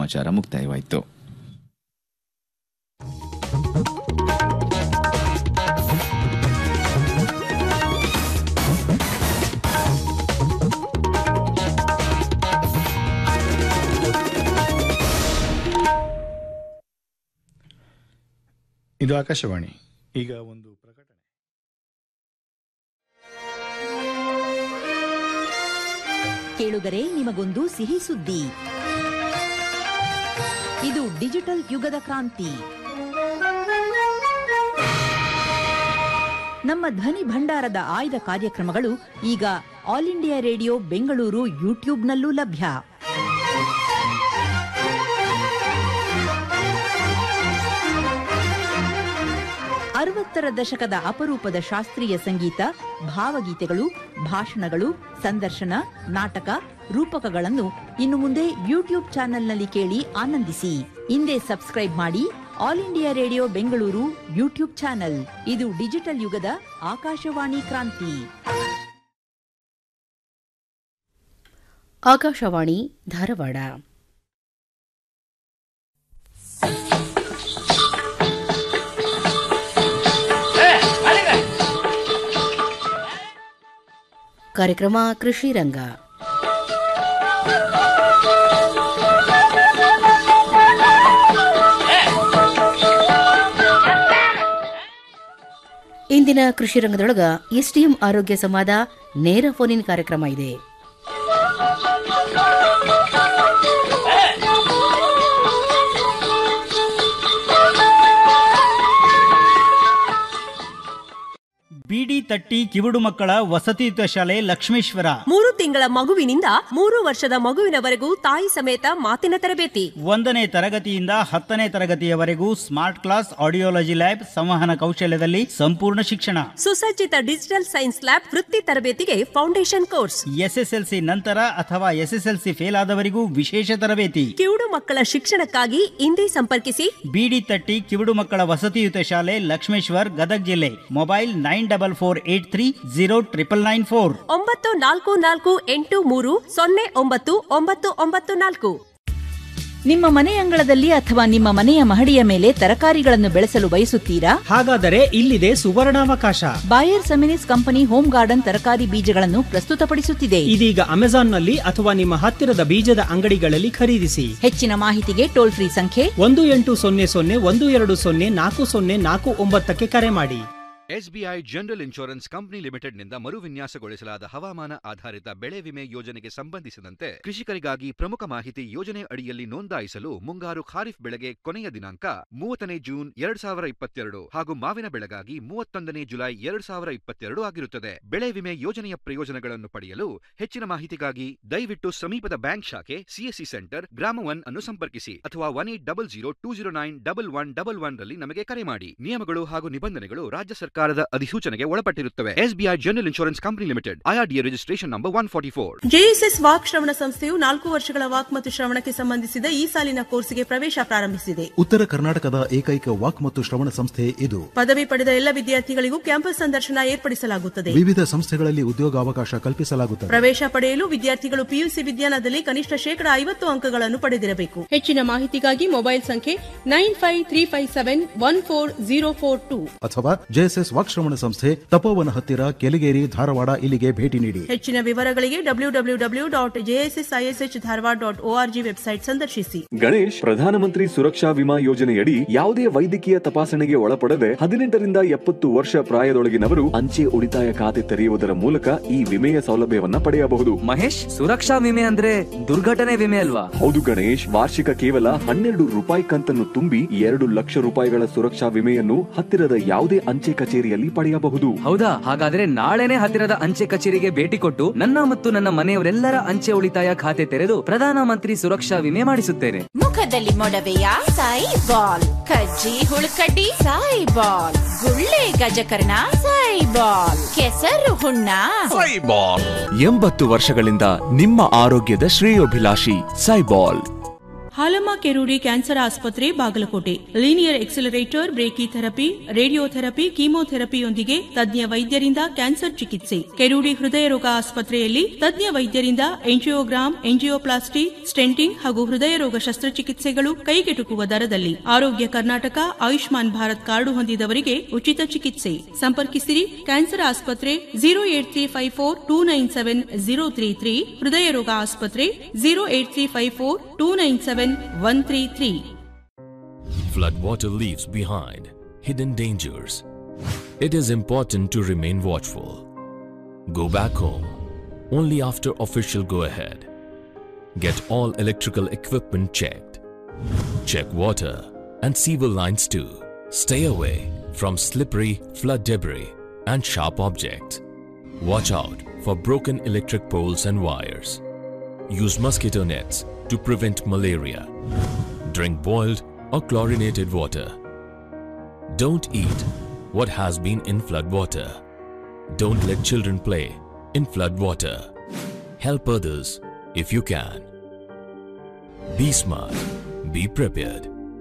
ಸಮಾಚಾರ ಮುಕ್ತಾಯವಾಯಿತು ಇದು ಆಕಾಶವಾಣಿ ಈಗ ಒಂದು ಪ್ರಕಟಣೆ ಕೇಳುಗರೆ ನಿಮಗೊಂದು ಸಿಹಿ ಸುದ್ದಿ ಇದು ಡಿಜಿಟಲ್ ಯುಗದ ಕ್ರಾಂತಿ ನಮ್ಮ ಧ್ವನಿ ಭಂಡಾರದ ಆಯ್ದ ಕಾರ್ಯಕ್ರಮಗಳು ಈಗ ಆಲ್ ಇಂಡಿಯಾ ರೇಡಿಯೋ ಬೆಂಗಳೂರು ಯೂಟ್ಯೂಬ್ನಲ್ಲೂ ಲಭ್ಯ ಅರವತ್ತರ ದಶಕದ ಅಪರೂಪದ ಶಾಸ್ತ್ರೀಯ ಸಂಗೀತ ಭಾವಗೀತೆಗಳು ಭಾಷಣಗಳು ಸಂದರ್ಶನ ನಾಟಕ ರೂಪಕಗಳನ್ನು ಇನ್ನು ಮುಂದೆ ಯೂಟ್ಯೂಬ್ ಚಾನೆಲ್ನಲ್ಲಿ ಕೇಳಿ ಆನಂದಿಸಿ ಹಿಂದೆ ಸಬ್ಸ್ಕ್ರೈಬ್ ಮಾಡಿ All India Radio Bengaluru YouTube channel ಇದು ಡಿಜಿಟಲ್ ಯುಗದ ಆಕಾಶವಾಣಿ ಕ್ರಾಂತಿ ಆಕಾಶವಾಣಿ ಧಾರವಾಡ ಕಾರ್ಯಕ್ರಮ ಕೃಷಿ ರಂಗ ಇಂದಿನ ಕೃಷಿ ರಂಗದೊಳಗ ಎಸ್ಟಿಎಂ ಆರೋಗ್ಯ ಸಂವಾದ ನೇರ ಫೋನಿನ್ ಕಾರ್ಯಕ್ರಮ ಇದೆ ಬಿಡಿ ತಟ್ಟಿ ಕಿವುಡು ಮಕ್ಕಳ ವಸತಿಯುತ ಶಾಲೆ ಲಕ್ಷ್ಮೇಶ್ವರ ಮೂರು ತಿಂಗಳ ಮಗುವಿನಿಂದ ಮೂರು ವರ್ಷದ ಮಗುವಿನವರೆಗೂ ತಾಯಿ ಸಮೇತ ಮಾತಿನ ತರಬೇತಿ ಒಂದನೇ ತರಗತಿಯಿಂದ ಹತ್ತನೇ ತರಗತಿಯವರೆಗೂ ಸ್ಮಾರ್ಟ್ ಕ್ಲಾಸ್ ಆಡಿಯೋಲಜಿ ಲ್ಯಾಬ್ ಸಂವಹನ ಕೌಶಲ್ಯದಲ್ಲಿ ಸಂಪೂರ್ಣ ಶಿಕ್ಷಣ ಸುಸಜ್ಜಿತ ಡಿಜಿಟಲ್ ಸೈನ್ಸ್ ಲ್ಯಾಬ್ ವೃತ್ತಿ ತರಬೇತಿಗೆ ಫೌಂಡೇಶನ್ ಕೋರ್ಸ್ ಎಸ್ಎಸ್ಎಲ್ಸಿ ನಂತರ ಅಥವಾ ಎಸ್ಎಸ್ಎಲ್ಸಿ ಫೇಲ್ ಆದವರಿಗೂ ವಿಶೇಷ ತರಬೇತಿ ಕಿವುಡು ಮಕ್ಕಳ ಶಿಕ್ಷಣಕ್ಕಾಗಿ ಇಂದೇ ಸಂಪರ್ಕಿಸಿ ಬಿಡಿ ತಟ್ಟಿ ಕಿವುಡು ಮಕ್ಕಳ ವಸತಿಯುತ ಶಾಲೆ ಲಕ್ಷ್ಮೇಶ್ವರ್ ಗದಗ್ ಜಿಲ್ಲೆ mobile nine double four eight three zero triple nine four ಒಂಬತ್ತು ನಾಲ್ಕು ನಾಲ್ಕು ಎಂಟು ಮೂರು ಸೊನ್ನೆ ಒಂಬತ್ತು ಒಂಬತ್ತು ಒಂಬತ್ತು ನಾಲ್ಕು ನಿಮ್ಮ ಮನೆ ಅಂಗಳದಲ್ಲಿ ಅಥವಾ ನಿಮ್ಮ ಮನೆಯ ಮಹಡಿಯ ಮೇಲೆ ತರಕಾರಿಗಳನ್ನು ಬೆಳೆಸಲು ಬಯಸುತ್ತೀರಾ ಹಾಗಾದರೆ ಇಲ್ಲಿದೆ ಸುವರ್ಣಾವಕಾಶ Bayer Seminis company home garden ತರಕಾರಿ ಬೀಜಗಳನ್ನು ಪ್ರಸ್ತುತಪಡಿಸುತ್ತಿದೆ ಇದೀಗ ಅಮೆಜಾನ್ನಲ್ಲಿ ಅಥವಾ ನಿಮ್ಮ ಹತ್ತಿರದ ಬೀಜದ ಅಂಗಡಿಗಳಲ್ಲಿ ಖರೀದಿಸಿ ಹೆಚ್ಚಿನ ಮಾಹಿತಿಗೆ ಟೋಲ್ ಫ್ರೀ ಸಂಖ್ಯೆ ಒಂದು ಎಂಟು ಸೊನ್ನೆ ಸೊನ್ನೆ ಒಂದು ಎರಡು ಸೊನ್ನೆ ನಾಲ್ಕು ಸೊನ್ನೆ ನಾಲ್ಕು ಒಂಬತ್ತಕ್ಕೆ ಕರೆ ಮಾಡಿ ಎಸ್ಬಿಐ ಜನರಲ್ ಇನ್ಶೂರೆನ್ಸ್ ಕಂಪನಿ ಲಿಮಿಟೆಡ್ನಿಂದ ಮರುವಿನ್ಯಾಸಗೊಳಿಸಲಾದ ಹವಾಮಾನ ಆಧಾರಿತ ಬೆಳೆ ವಿಮೆ ಯೋಜನೆಗೆ ಸಂಬಂಧಿಸಿದಂತೆ ಕೃಷಿಕರಿಗಾಗಿ ಪ್ರಮುಖ ಮಾಹಿತಿ ಯೋಜನೆ ಅಡಿಯಲ್ಲಿ ನೋಂದಾಯಿಸಲು ಮುಂಗಾರು ಖಾರಿಫ್ ಬೆಳೆಗೆ ಕೊನೆಯ ದಿನಾಂಕ ಮೂವತ್ತನೇ ಜೂನ್ ಎರಡ್ ಸಾವಿರ ಇಪ್ಪತ್ತೆರಡು ಹಾಗೂ ಮಾವಿನ ಬೆಳೆಗಾಗಿ ಮೂವತ್ತೊಂದನೇ ಜುಲೈ ಎರಡ್ ಸಾವಿರ ಇಪ್ಪತ್ತೆರಡು ಆಗಿರುತ್ತದೆ ಬೆಳೆ ವಿಮೆ ಯೋಜನೆಯ ಪ್ರಯೋಜನಗಳನ್ನು ಪಡೆಯಲು ಹೆಚ್ಚಿನ ಮಾಹಿತಿಗಾಗಿ ದಯವಿಟ್ಟು ಸಮೀಪದ ಬ್ಯಾಂಕ್ ಶಾಖೆ ಸಿಎಸ್ಸಿ ಸೆಂಟರ್ ಗ್ರಾಮ ಒನ್ ಅನ್ನು ಸಂಪರ್ಕಿಸಿ ಅಥವಾ one eight double zero two zero nine double one double one ರಲ್ಲಿ ನಮಗೆ ಕರೆ ಮಾಡಿ ನಿಯಮಗಳು ಹಾಗೂ ನಿಬಂಧನೆಗಳು ರಾಜ್ಯ ಸರ್ಕಾರದ ಅಧಿಸೂಚನೆಗೆ ಒಳಪಟ್ಟಿರುತ್ತವೆ SBI general insurance company limited IRDA registration number one forty four JSS ವಾಕ್ ಶ್ರವಣ ಸಂಸ್ಥೆಯು ನಾಲ್ಕು ವರ್ಷಗಳ ವಾಕ್ ಮತ್ತು ಶ್ರವಣಕ್ಕೆ ಸಂಬಂಧಿಸಿದ ಈ ಸಾಲಿನ ಕೋರ್ಸ್ಗೆ ಪ್ರವೇಶ ಪ್ರಾರಂಭಿಸಿದೆ ಉತ್ತರ ಕರ್ನಾಟಕದ ಏಕೈಕ ವಾಕ್ ಮತ್ತು ಶ್ರವಣ ಸಂಸ್ಥೆ ಇದು ಪದವಿ ಪಡೆದ ಎಲ್ಲ ವಿದ್ಯಾರ್ಥಿಗಳಿಗೂ ಕ್ಯಾಂಪಸ್ ಸಂದರ್ಶನ ಏರ್ಪಡಿಸಲಾಗುತ್ತದೆ ವಿವಿಧ ಸಂಸ್ಥೆಗಳಲ್ಲಿ ಉದ್ಯೋಗಾವಕಾಶ ಕಲ್ಪಿಸಲಾಗುತ್ತದೆ ಪ್ರವೇಶ ಪಡೆಯಲು ವಿದ್ಯಾರ್ಥಿಗಳು ಪಿಯುಸಿ ವಿಜ್ಞಾನದಲ್ಲಿ ಕನಿಷ್ಠ ಶೇಕಡಾ ಐವತ್ತು ಅಂಕಗಳನ್ನು ಪಡೆದಿರಬೇಕು ಹೆಚ್ಚಿನ ಮಾಹಿತಿಗಾಗಿ ಮೊಬೈಲ್ ಸಂಖ್ಯೆ nine five three five seven one four zero four two ಅಥವಾ ಜೆಎಸ್ಎಸ್ ವಾಕ್ ಶ್ರವಣ ಸಂಸ್ಥೆ ತಪೋವನ ಹತ್ತಿರ ಕೆಲಿಗೇರಿ ಧಾರವಾಡ ಇಲ್ಲಿಗೆ ಭೇಟಿ ನೀಡಿ ಹೆಚ್ಚಿನ ವಿವರಗಳಿಗೆ W W W dot JSS ISH Dharwad dot ORG website ಸಂದರ್ಶಿಸಿ ಗಣೇಶ್ ಪ್ರಧಾನಮಂತ್ರಿ ಸುರಕ್ಷಾ ವಿಮಾ ಯೋಜನೆಯಡಿ ಯಾವುದೇ ವೈದ್ಯಕೀಯ ತಪಾಸಣೆಗೆ ಒಳಪಡದೆ ಹದಿನೆಂಟರಿಂದ ಎಪ್ಪತ್ತು ವರ್ಷ ಪ್ರಾಯದೊಳಗಿನವರು ಅಂಚೆ ಉಳಿತಾಯ ಖಾತೆ ತೆರೆಯುವುದರ ಮೂಲಕ ಈ ವಿಮೆಯ ಸೌಲಭ್ಯವನ್ನ ಪಡೆಯಬಹುದು ಮಹೇಶ್ ಸುರಕ್ಷಾ ವಿಮೆ ಅಂದ್ರೆ ದುರ್ಘಟನೆ ವಿಮೆ ಅಲ್ವಾ ಹೌದು ಗಣೇಶ್ ವಾರ್ಷಿಕ ಕೇವಲ ಹನ್ನೆರಡು ರೂಪಾಯಿ ಕಂತನ್ನು ತುಂಬಿ ಎರಡು ಲಕ್ಷ ರೂಪಾಯಿಗಳ ಸುರಕ್ಷಾ ವಿಮೆಯನ್ನು ಹತ್ತಿರದ ಯಾವುದೇ ಅಂಚೆ ಕಚೇರಿಯಲ್ಲಿ ಪಡೆಯಬಹುದು ಹೌದಾ ಹಾಗಾದ್ರೆ ನಾಳೆನೆ ಹತ್ತಿರದ ಅಂಚೆ ಕಚೇರಿಗೆ ಭೇಟಿ ಕೊಟ್ಟು ನನ್ನ ಮತ್ತು ನನ್ನ ಮನೆಯವರೆಲ್ಲರ ಅಂಚೆ ಉಳಿತಾಯ ಖಾತೆ ತೆರೆದು ಪ್ರಧಾನಮಂತ್ರಿ ಸುರಕ್ಷಾ ವಿಮೆ ಮಾಡಿಸುತ್ತೇನೆ ಮುಖದಲ್ಲಿ ಮೊಡವೆಯ ಸಾಯಿ ಬಾಲ್ ಕಜ್ಜಿ ಹುಳುಕಡ್ಡಿ ಸಾಯಿ ಬಾಲ್ ಗುಳ್ಳೆ ಗಜಕರ್ಣ ಸಾಯಿ ಬಾಲ್ ಕೆಸರು ಹುಣ್ಣ ಎಂಬತ್ತು ವರ್ಷಗಳಿಂದ ನಿಮ್ಮ ಆರೋಗ್ಯದ ಶ್ರೇಯೋಭಿಲಾಷಿ ಸೈಬಾಲ್ ಹಾಲಮ್ಮ ಕೆರೂಡಿ ಕ್ಯಾನ್ಸರ್ ಆಸ್ಪತ್ರೆ Bagalkote linear accelerator brachytherapy radiotherapy ಕೀಮೋಥೆರಪಿಯೊಂದಿಗೆ ತಜ್ಞ ವೈದ್ಯರಿಂದ ಕ್ಯಾನ್ಸರ್ ಚಿಕಿತ್ಸೆ ಕೆರೂಡಿ ಹೃದಯ ರೋಗ ಆಸ್ಪತ್ರೆಯಲ್ಲಿ ತಜ್ಞ ವೈದ್ಯರಿಂದ ಎಂಜಿಯೋಗ್ರಾಮ್ ಎಂಜಿಯೋಪ್ಲಾಸ್ಟಿ ಸ್ಟೆಂಟಿಂಗ್ ಹಾಗೂ ಹೃದಯ ರೋಗ ಶಸ್ತ್ರಚಿಕಿತ್ಸೆಗಳು ಕೈಗೆಟುಕುವ ದರದಲ್ಲಿ ಆರೋಗ್ಯ ಕರ್ನಾಟಕ ಆಯುಷ್ಮಾನ್ ಭಾರತ್ ಕಾರ್ಡು ಹೊಂದಿದವರಿಗೆ ಉಚಿತ ಚಿಕಿತ್ಸೆ ಸಂಪರ್ಕಿಸಿರಿ ಕ್ಯಾನ್ಸರ್ ಆಸ್ಪತ್ರೆ zero eight three five four two nine seven zero three three ಹೃದಯ ರೋಗ ಆಸ್ಪತ್ರೆ zero eight three five four two nine seven one three three Floodwater leaves behind hidden dangers. It is important to remain watchful. Go back home only after official go ahead. Get all electrical equipment checked. Check water and sewer lines too. Stay away from slippery flood debris and sharp objects. Watch out for broken electric poles and wires. Use mosquito nets to prevent malaria. Drink boiled or chlorinated water. Don't eat what has been in flood water. Don't let children play in flood water. Help others if you can. Be smart. Be prepared.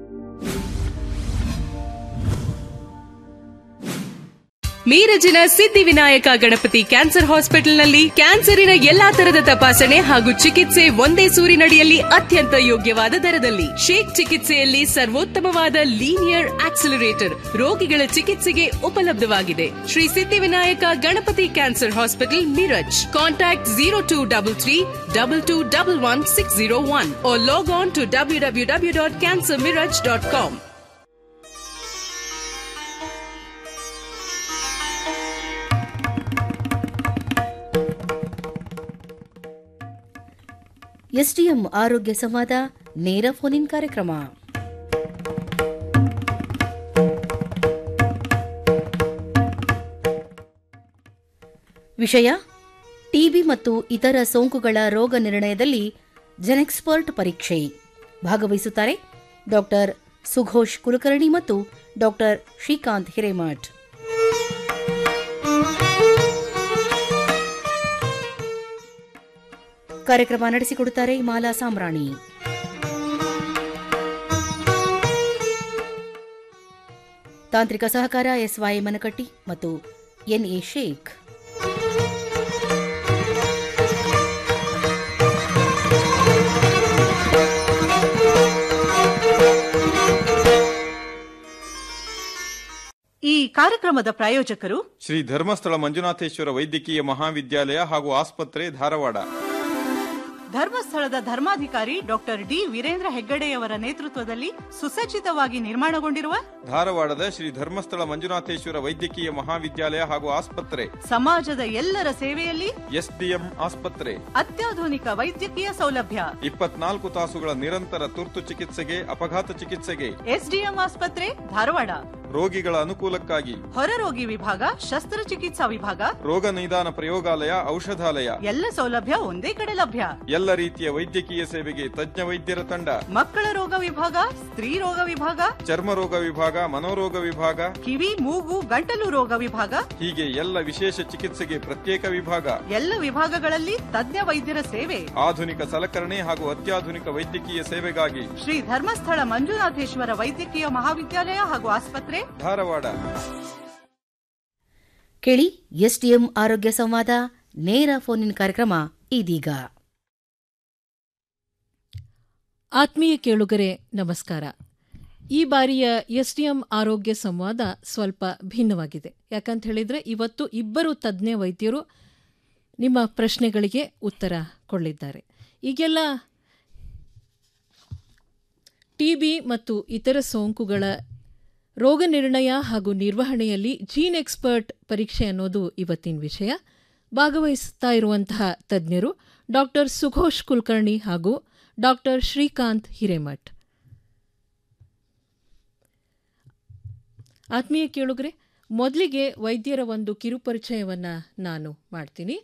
ಮೀರಜಿನ Siddhivinayak Ganapati cancer ಹಾಸ್ಪಿಟಲ್ನಲ್ಲಿ ಕ್ಯಾನ್ಸರಿನ ಎಲ್ಲಾ ತರದ ತಪಾಸಣೆ ಹಾಗೂ ಚಿಕಿತ್ಸೆ ಒಂದೇ ಸೂರಿನಡಿಯಲ್ಲಿ ಅತ್ಯಂತ ಯೋಗ್ಯವಾದ ದರದಲ್ಲಿ ಶೇಕ್ ಚಿಕಿತ್ಸೆಯಲ್ಲಿ ಸರ್ವೋತ್ತಮವಾದ ಲೀನಿಯರ್ ಆಕ್ಸಿಲರೇಟರ್ ರೋಗಿಗಳ ಚಿಕಿತ್ಸೆಗೆ ಉಪಲಬ್ಧವಾಗಿದೆ Shri Siddhivinayak Ganapati cancer hospital Miraj contact zero two double three double two double one six zero one log on to W W W dot cancer Miraj dot com SDM ಆರೋಗ್ಯ ಸಂವಾದ ನೇರ ಫೋನ್ ಇನ್ ಕಾರ್ಯಕ್ರಮ ವಿಷಯ ಟಿಬಿ ಮತ್ತು ಇತರ ಸೋಂಕುಗಳ ರೋಗ ನಿರ್ಣಯದಲ್ಲಿ ಜೆನೆಕ್ಸ್ಪರ್ಟ್ ಪರೀಕ್ಷೆ ಭಾಗವಹಿಸುತ್ತಾರೆ ಡಾಕ್ಟರ್ ಸುಘೋಷ್ ಕುಲಕರ್ಣಿ ಮತ್ತು ಡಾಕ್ಟರ್ ಶ್ರೀಕಾಂತ್ ಹಿರೇಮಠ್ ಕಾರ್ಯಕ್ರಮ ನಡೆಸಿಕೊಡುತ್ತಾರೆ ಮಾಲಾ ಸಾಮ್ರಾಣಿ ತಾಂತ್ರಿಕ ಸಹಕಾರ ಎಸ್ವೈ ಮನಕಟ್ಟಿ ಮತ್ತು ಎನ್ಎ ಶೇಖ್ ಈ ಕಾರ್ಯಕ್ರಮದ ಪ್ರಾಯೋಜಕರು ಶ್ರೀ ಧರ್ಮಸ್ಥಳ ಮಂಜುನಾಥೇಶ್ವರ ವೈದ್ಯಕೀಯ ಮಹಾವಿದ್ಯಾಲಯ ಹಾಗೂ ಆಸ್ಪತ್ರೆ ಧಾರವಾಡ ಧರ್ಮಸ್ಥಳದ ಧರ್ಮಾಧಿಕಾರಿ ಡಾಕ್ಟರ್ ಡಿ ವೀರೇಂದ್ರ ಹೆಗ್ಗಡೆಯವರ ನೇತೃತ್ವದಲ್ಲಿ ಸುಸಜ್ಜಿತವಾಗಿ ನಿರ್ಮಾಣಗೊಂಡಿರುವ ಧಾರವಾಡದ ಶ್ರೀ ಧರ್ಮಸ್ಥಳ ಮಂಜುನಾಥೇಶ್ವರ ವೈದ್ಯಕೀಯ ಮಹಾವಿದ್ಯಾಲಯ ಹಾಗೂ ಆಸ್ಪತ್ರೆ ಸಮಾಜದ ಎಲ್ಲರ ಸೇವೆಯಲ್ಲಿ ಎಸ್ಡಿಎಂ ಆಸ್ಪತ್ರೆ ಅತ್ಯಾಧುನಿಕ ವೈದ್ಯಕೀಯ ಸೌಲಭ್ಯ ಇಪ್ಪತ್ನಾಲ್ಕು ತಾಸುಗಳ ನಿರಂತರ ತುರ್ತು ಚಿಕಿತ್ಸೆಗೆ ಅಪಘಾತ ಚಿಕಿತ್ಸೆಗೆ ಎಸ್ಡಿಎಂ ಆಸ್ಪತ್ರೆ ಧಾರವಾಡ ರೋಗಿಗಳ ಅನುಕೂಲಕ್ಕಾಗಿ ಹೊರರೋಗಿ ವಿಭಾಗ ಶಸ್ತ್ರಚಿಕಿತ್ಸಾ ವಿಭಾಗ ರೋಗ ನಿದಾನ ಪ್ರಯೋಗಾಲಯ ಔಷಧಾಲಯ ಎಲ್ಲ ಸೌಲಭ್ಯ ಒಂದೇ ಕಡೆ ಲಭ್ಯ ಎಲ್ಲ ರೀತಿಯ ವೈದ್ಯಕೀಯ ಸೇವೆಗೆ ತಜ್ಞ ವೈದ್ಯರ ತಂಡ ಮಕ್ಕಳ ರೋಗ ವಿಭಾಗ ಸ್ತ್ರೀ ರೋಗ ವಿಭಾಗ ಚರ್ಮ ರೋಗ ವಿಭಾಗ ಮನೋರೋಗ ವಿಭಾಗ ಕಿವಿ ಮೂಗು ಗಂಟಲು ರೋಗ ವಿಭಾಗ ಹೀಗೆ ಎಲ್ಲ ವಿಶೇಷ ಚಿಕಿತ್ಸೆಗೆ ಪ್ರತ್ಯೇಕ ವಿಭಾಗ ಎಲ್ಲ ವಿಭಾಗಗಳಲ್ಲಿ ತಜ್ಞ ವೈದ್ಯರ ಸೇವೆ ಆಧುನಿಕ ಸಲಕರಣೆ ಹಾಗೂ ಅತ್ಯಾಧುನಿಕ ವೈದ್ಯಕೀಯ ಸೇವೆಗಾಗಿ ಶ್ರೀ ಧರ್ಮಸ್ಥಳ ಮಂಜುನಾಥೇಶ್ವರ ವೈದ್ಯಕೀಯ ಮಹಾವಿದ್ಯಾಲಯ ಹಾಗೂ ಆಸ್ಪತ್ರೆ ಧಾರವಾಡ ಕೇಳಿ ಎಸ್ಡಿಎಂ ಆರೋಗ್ಯ ಸಂವಾದ ನೇರ ಫೋನ್ ಇನ್ ಕಾರ್ಯಕ್ರಮ ಇದೀಗ ಆತ್ಮೀಯ ಕೇಳುಗರೆ ನಮಸ್ಕಾರ ಈ ಬಾರಿಯ ಎಸ್ಡಿಎಂ ಆರೋಗ್ಯ ಸಂವಾದ ಸ್ವಲ್ಪ ಭಿನ್ನವಾಗಿದೆ ಯಾಕಂತ ಹೇಳಿದ್ರೆ ಇವತ್ತು ಇಬ್ಬರು ತಜ್ಞ ವೈದ್ಯರು ನಿಮ್ಮ ಪ್ರಶ್ನೆಗಳಿಗೆ ಉತ್ತರ ಕೊಳ್ಳಿದ್ದಾರೆ ಈಗೆಲ್ಲ ಟಿಬಿ ಮತ್ತು ಇತರ ಸೋಂಕುಗಳ ರೋಗ ನಿರ್ಣಯ ಹಾಗೂ ನಿರ್ವಹಣೆಯಲ್ಲಿ ಜೀನ್ ಎಕ್ಸ್ಪರ್ಟ್ ಪರೀಕ್ಷೆ ಅನ್ನೋದು ಇವತ್ತಿನ ವಿಷಯ ಭಾಗವಹಿಸ್ತಾ ಇರುವಂತಹ ತಜ್ಞರು ಡಾಕ್ಟರ್ ಸುಘೋಷ್ ಕುಲಕರ್ಣಿ ಹಾಗೂ ಡಾಕ್ಟರ್ ಶ್ರೀಕಾಂತ್ ಹಿರೇಮಠ್ ಆತ್ಮೀಯ ಕೇಳುಗರೆ ಮೊದಲಿಗೆ ವೈದ್ಯರ ಒಂದು ಕಿರುಪರಿಚಯವನ್ನು ನಾನು ಮಾಡ್ತೀನಿ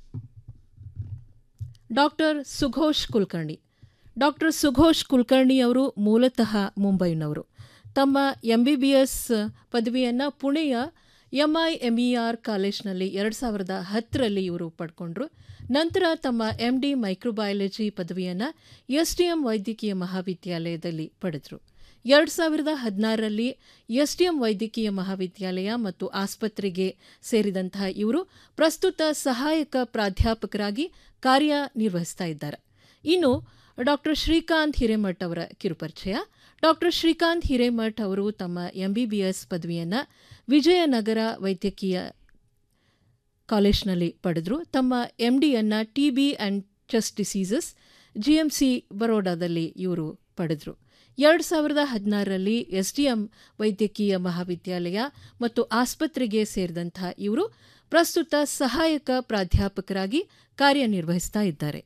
ಡಾಕ್ಟರ್ ಸುಘೋಷ್ ಕುಲಕರ್ಣಿ ಡಾಕ್ಟರ್ ಸುಘೋಷ್ ಕುಲಕರ್ಣಿ ಅವರು ಮೂಲತಃ ಮುಂಬೈನವರು ತಮ್ಮ ಎಂ ಬಿ ಬಿ ಎಸ್ ಪದವಿಯನ್ನು ಪುಣೆಯ M I M E R ಕಾಲೇಜ್ನಲ್ಲಿ ಎರಡು ಸಾವಿರದ ಹತ್ತರಲ್ಲಿ ಇವರು ಪಡ್ಕೊಂಡ್ರು ನಂತರ ತಮ್ಮ ಎಂಡಿ ಮೈಕ್ರೋಬಯಾಲಜಿ ಪದವಿಯನ್ನು ಎಸ್ಡಿಎಂ ವೈದ್ಯಕೀಯ ಮಹಾವಿದ್ಯಾಲಯದಲ್ಲಿ ಪಡೆದರು ಎರಡು ಸಾವಿರದ ಹದಿನಾರರಲ್ಲಿ ಎಸ್ಡಿಎಂ ವೈದ್ಯಕೀಯ ಮಹಾವಿದ್ಯಾಲಯ ಮತ್ತು ಆಸ್ಪತ್ರೆಗೆ ಸೇರಿದಂತಹ ಇವರು ಪ್ರಸ್ತುತ ಸಹಾಯಕ ಪ್ರಾಧ್ಯಾಪಕರಾಗಿ ಕಾರ್ಯನಿರ್ವಹಿಸ್ತಾ ಇದ್ದಾರೆ ಇನ್ನು ಡಾಕ್ಟರ್ ಶ್ರೀಕಾಂತ್ ಹಿರೇಮಠ್ ಅವರ ಕಿರುಪರಿಚಯ ಡಾಕ್ಟರ್ ಶ್ರೀಕಾಂತ್ ಹಿರೇಮಠ್ ಅವರು ತಮ್ಮ ಎಂಬಿಬಿಎಸ್ ಪದವಿಯನ್ನು ವಿಜಯನಗರ ವೈದ್ಯಕೀಯ ಕಾಲೇಜ್ನಲ್ಲಿ ಪಡೆದರು ತಮ್ಮ ಎಂ ಡಿಯನ್ನು T B and chest diseases G M C ಬರೋಡಾದಲ್ಲಿ ಇವರು ಪಡೆದರು ಎರಡು ಸಾವಿರದ ಹದಿನಾರರಲ್ಲಿ ಎಸ್ ಡಿ ಎಂ ವೈದ್ಯಕೀಯ ಮಹಾವಿದ್ಯಾಲಯ ಮತ್ತು ಆಸ್ಪತ್ರೆಗೆ ಸೇರಿದಂಥ ಇವರು ಪ್ರಸ್ತುತ ಸಹಾಯಕ ಪ್ರಾಧ್ಯಾಪಕರಾಗಿ ಕಾರ್ಯನಿರ್ವಹಿಸ್ತಾ ಇದ್ದಾರೆ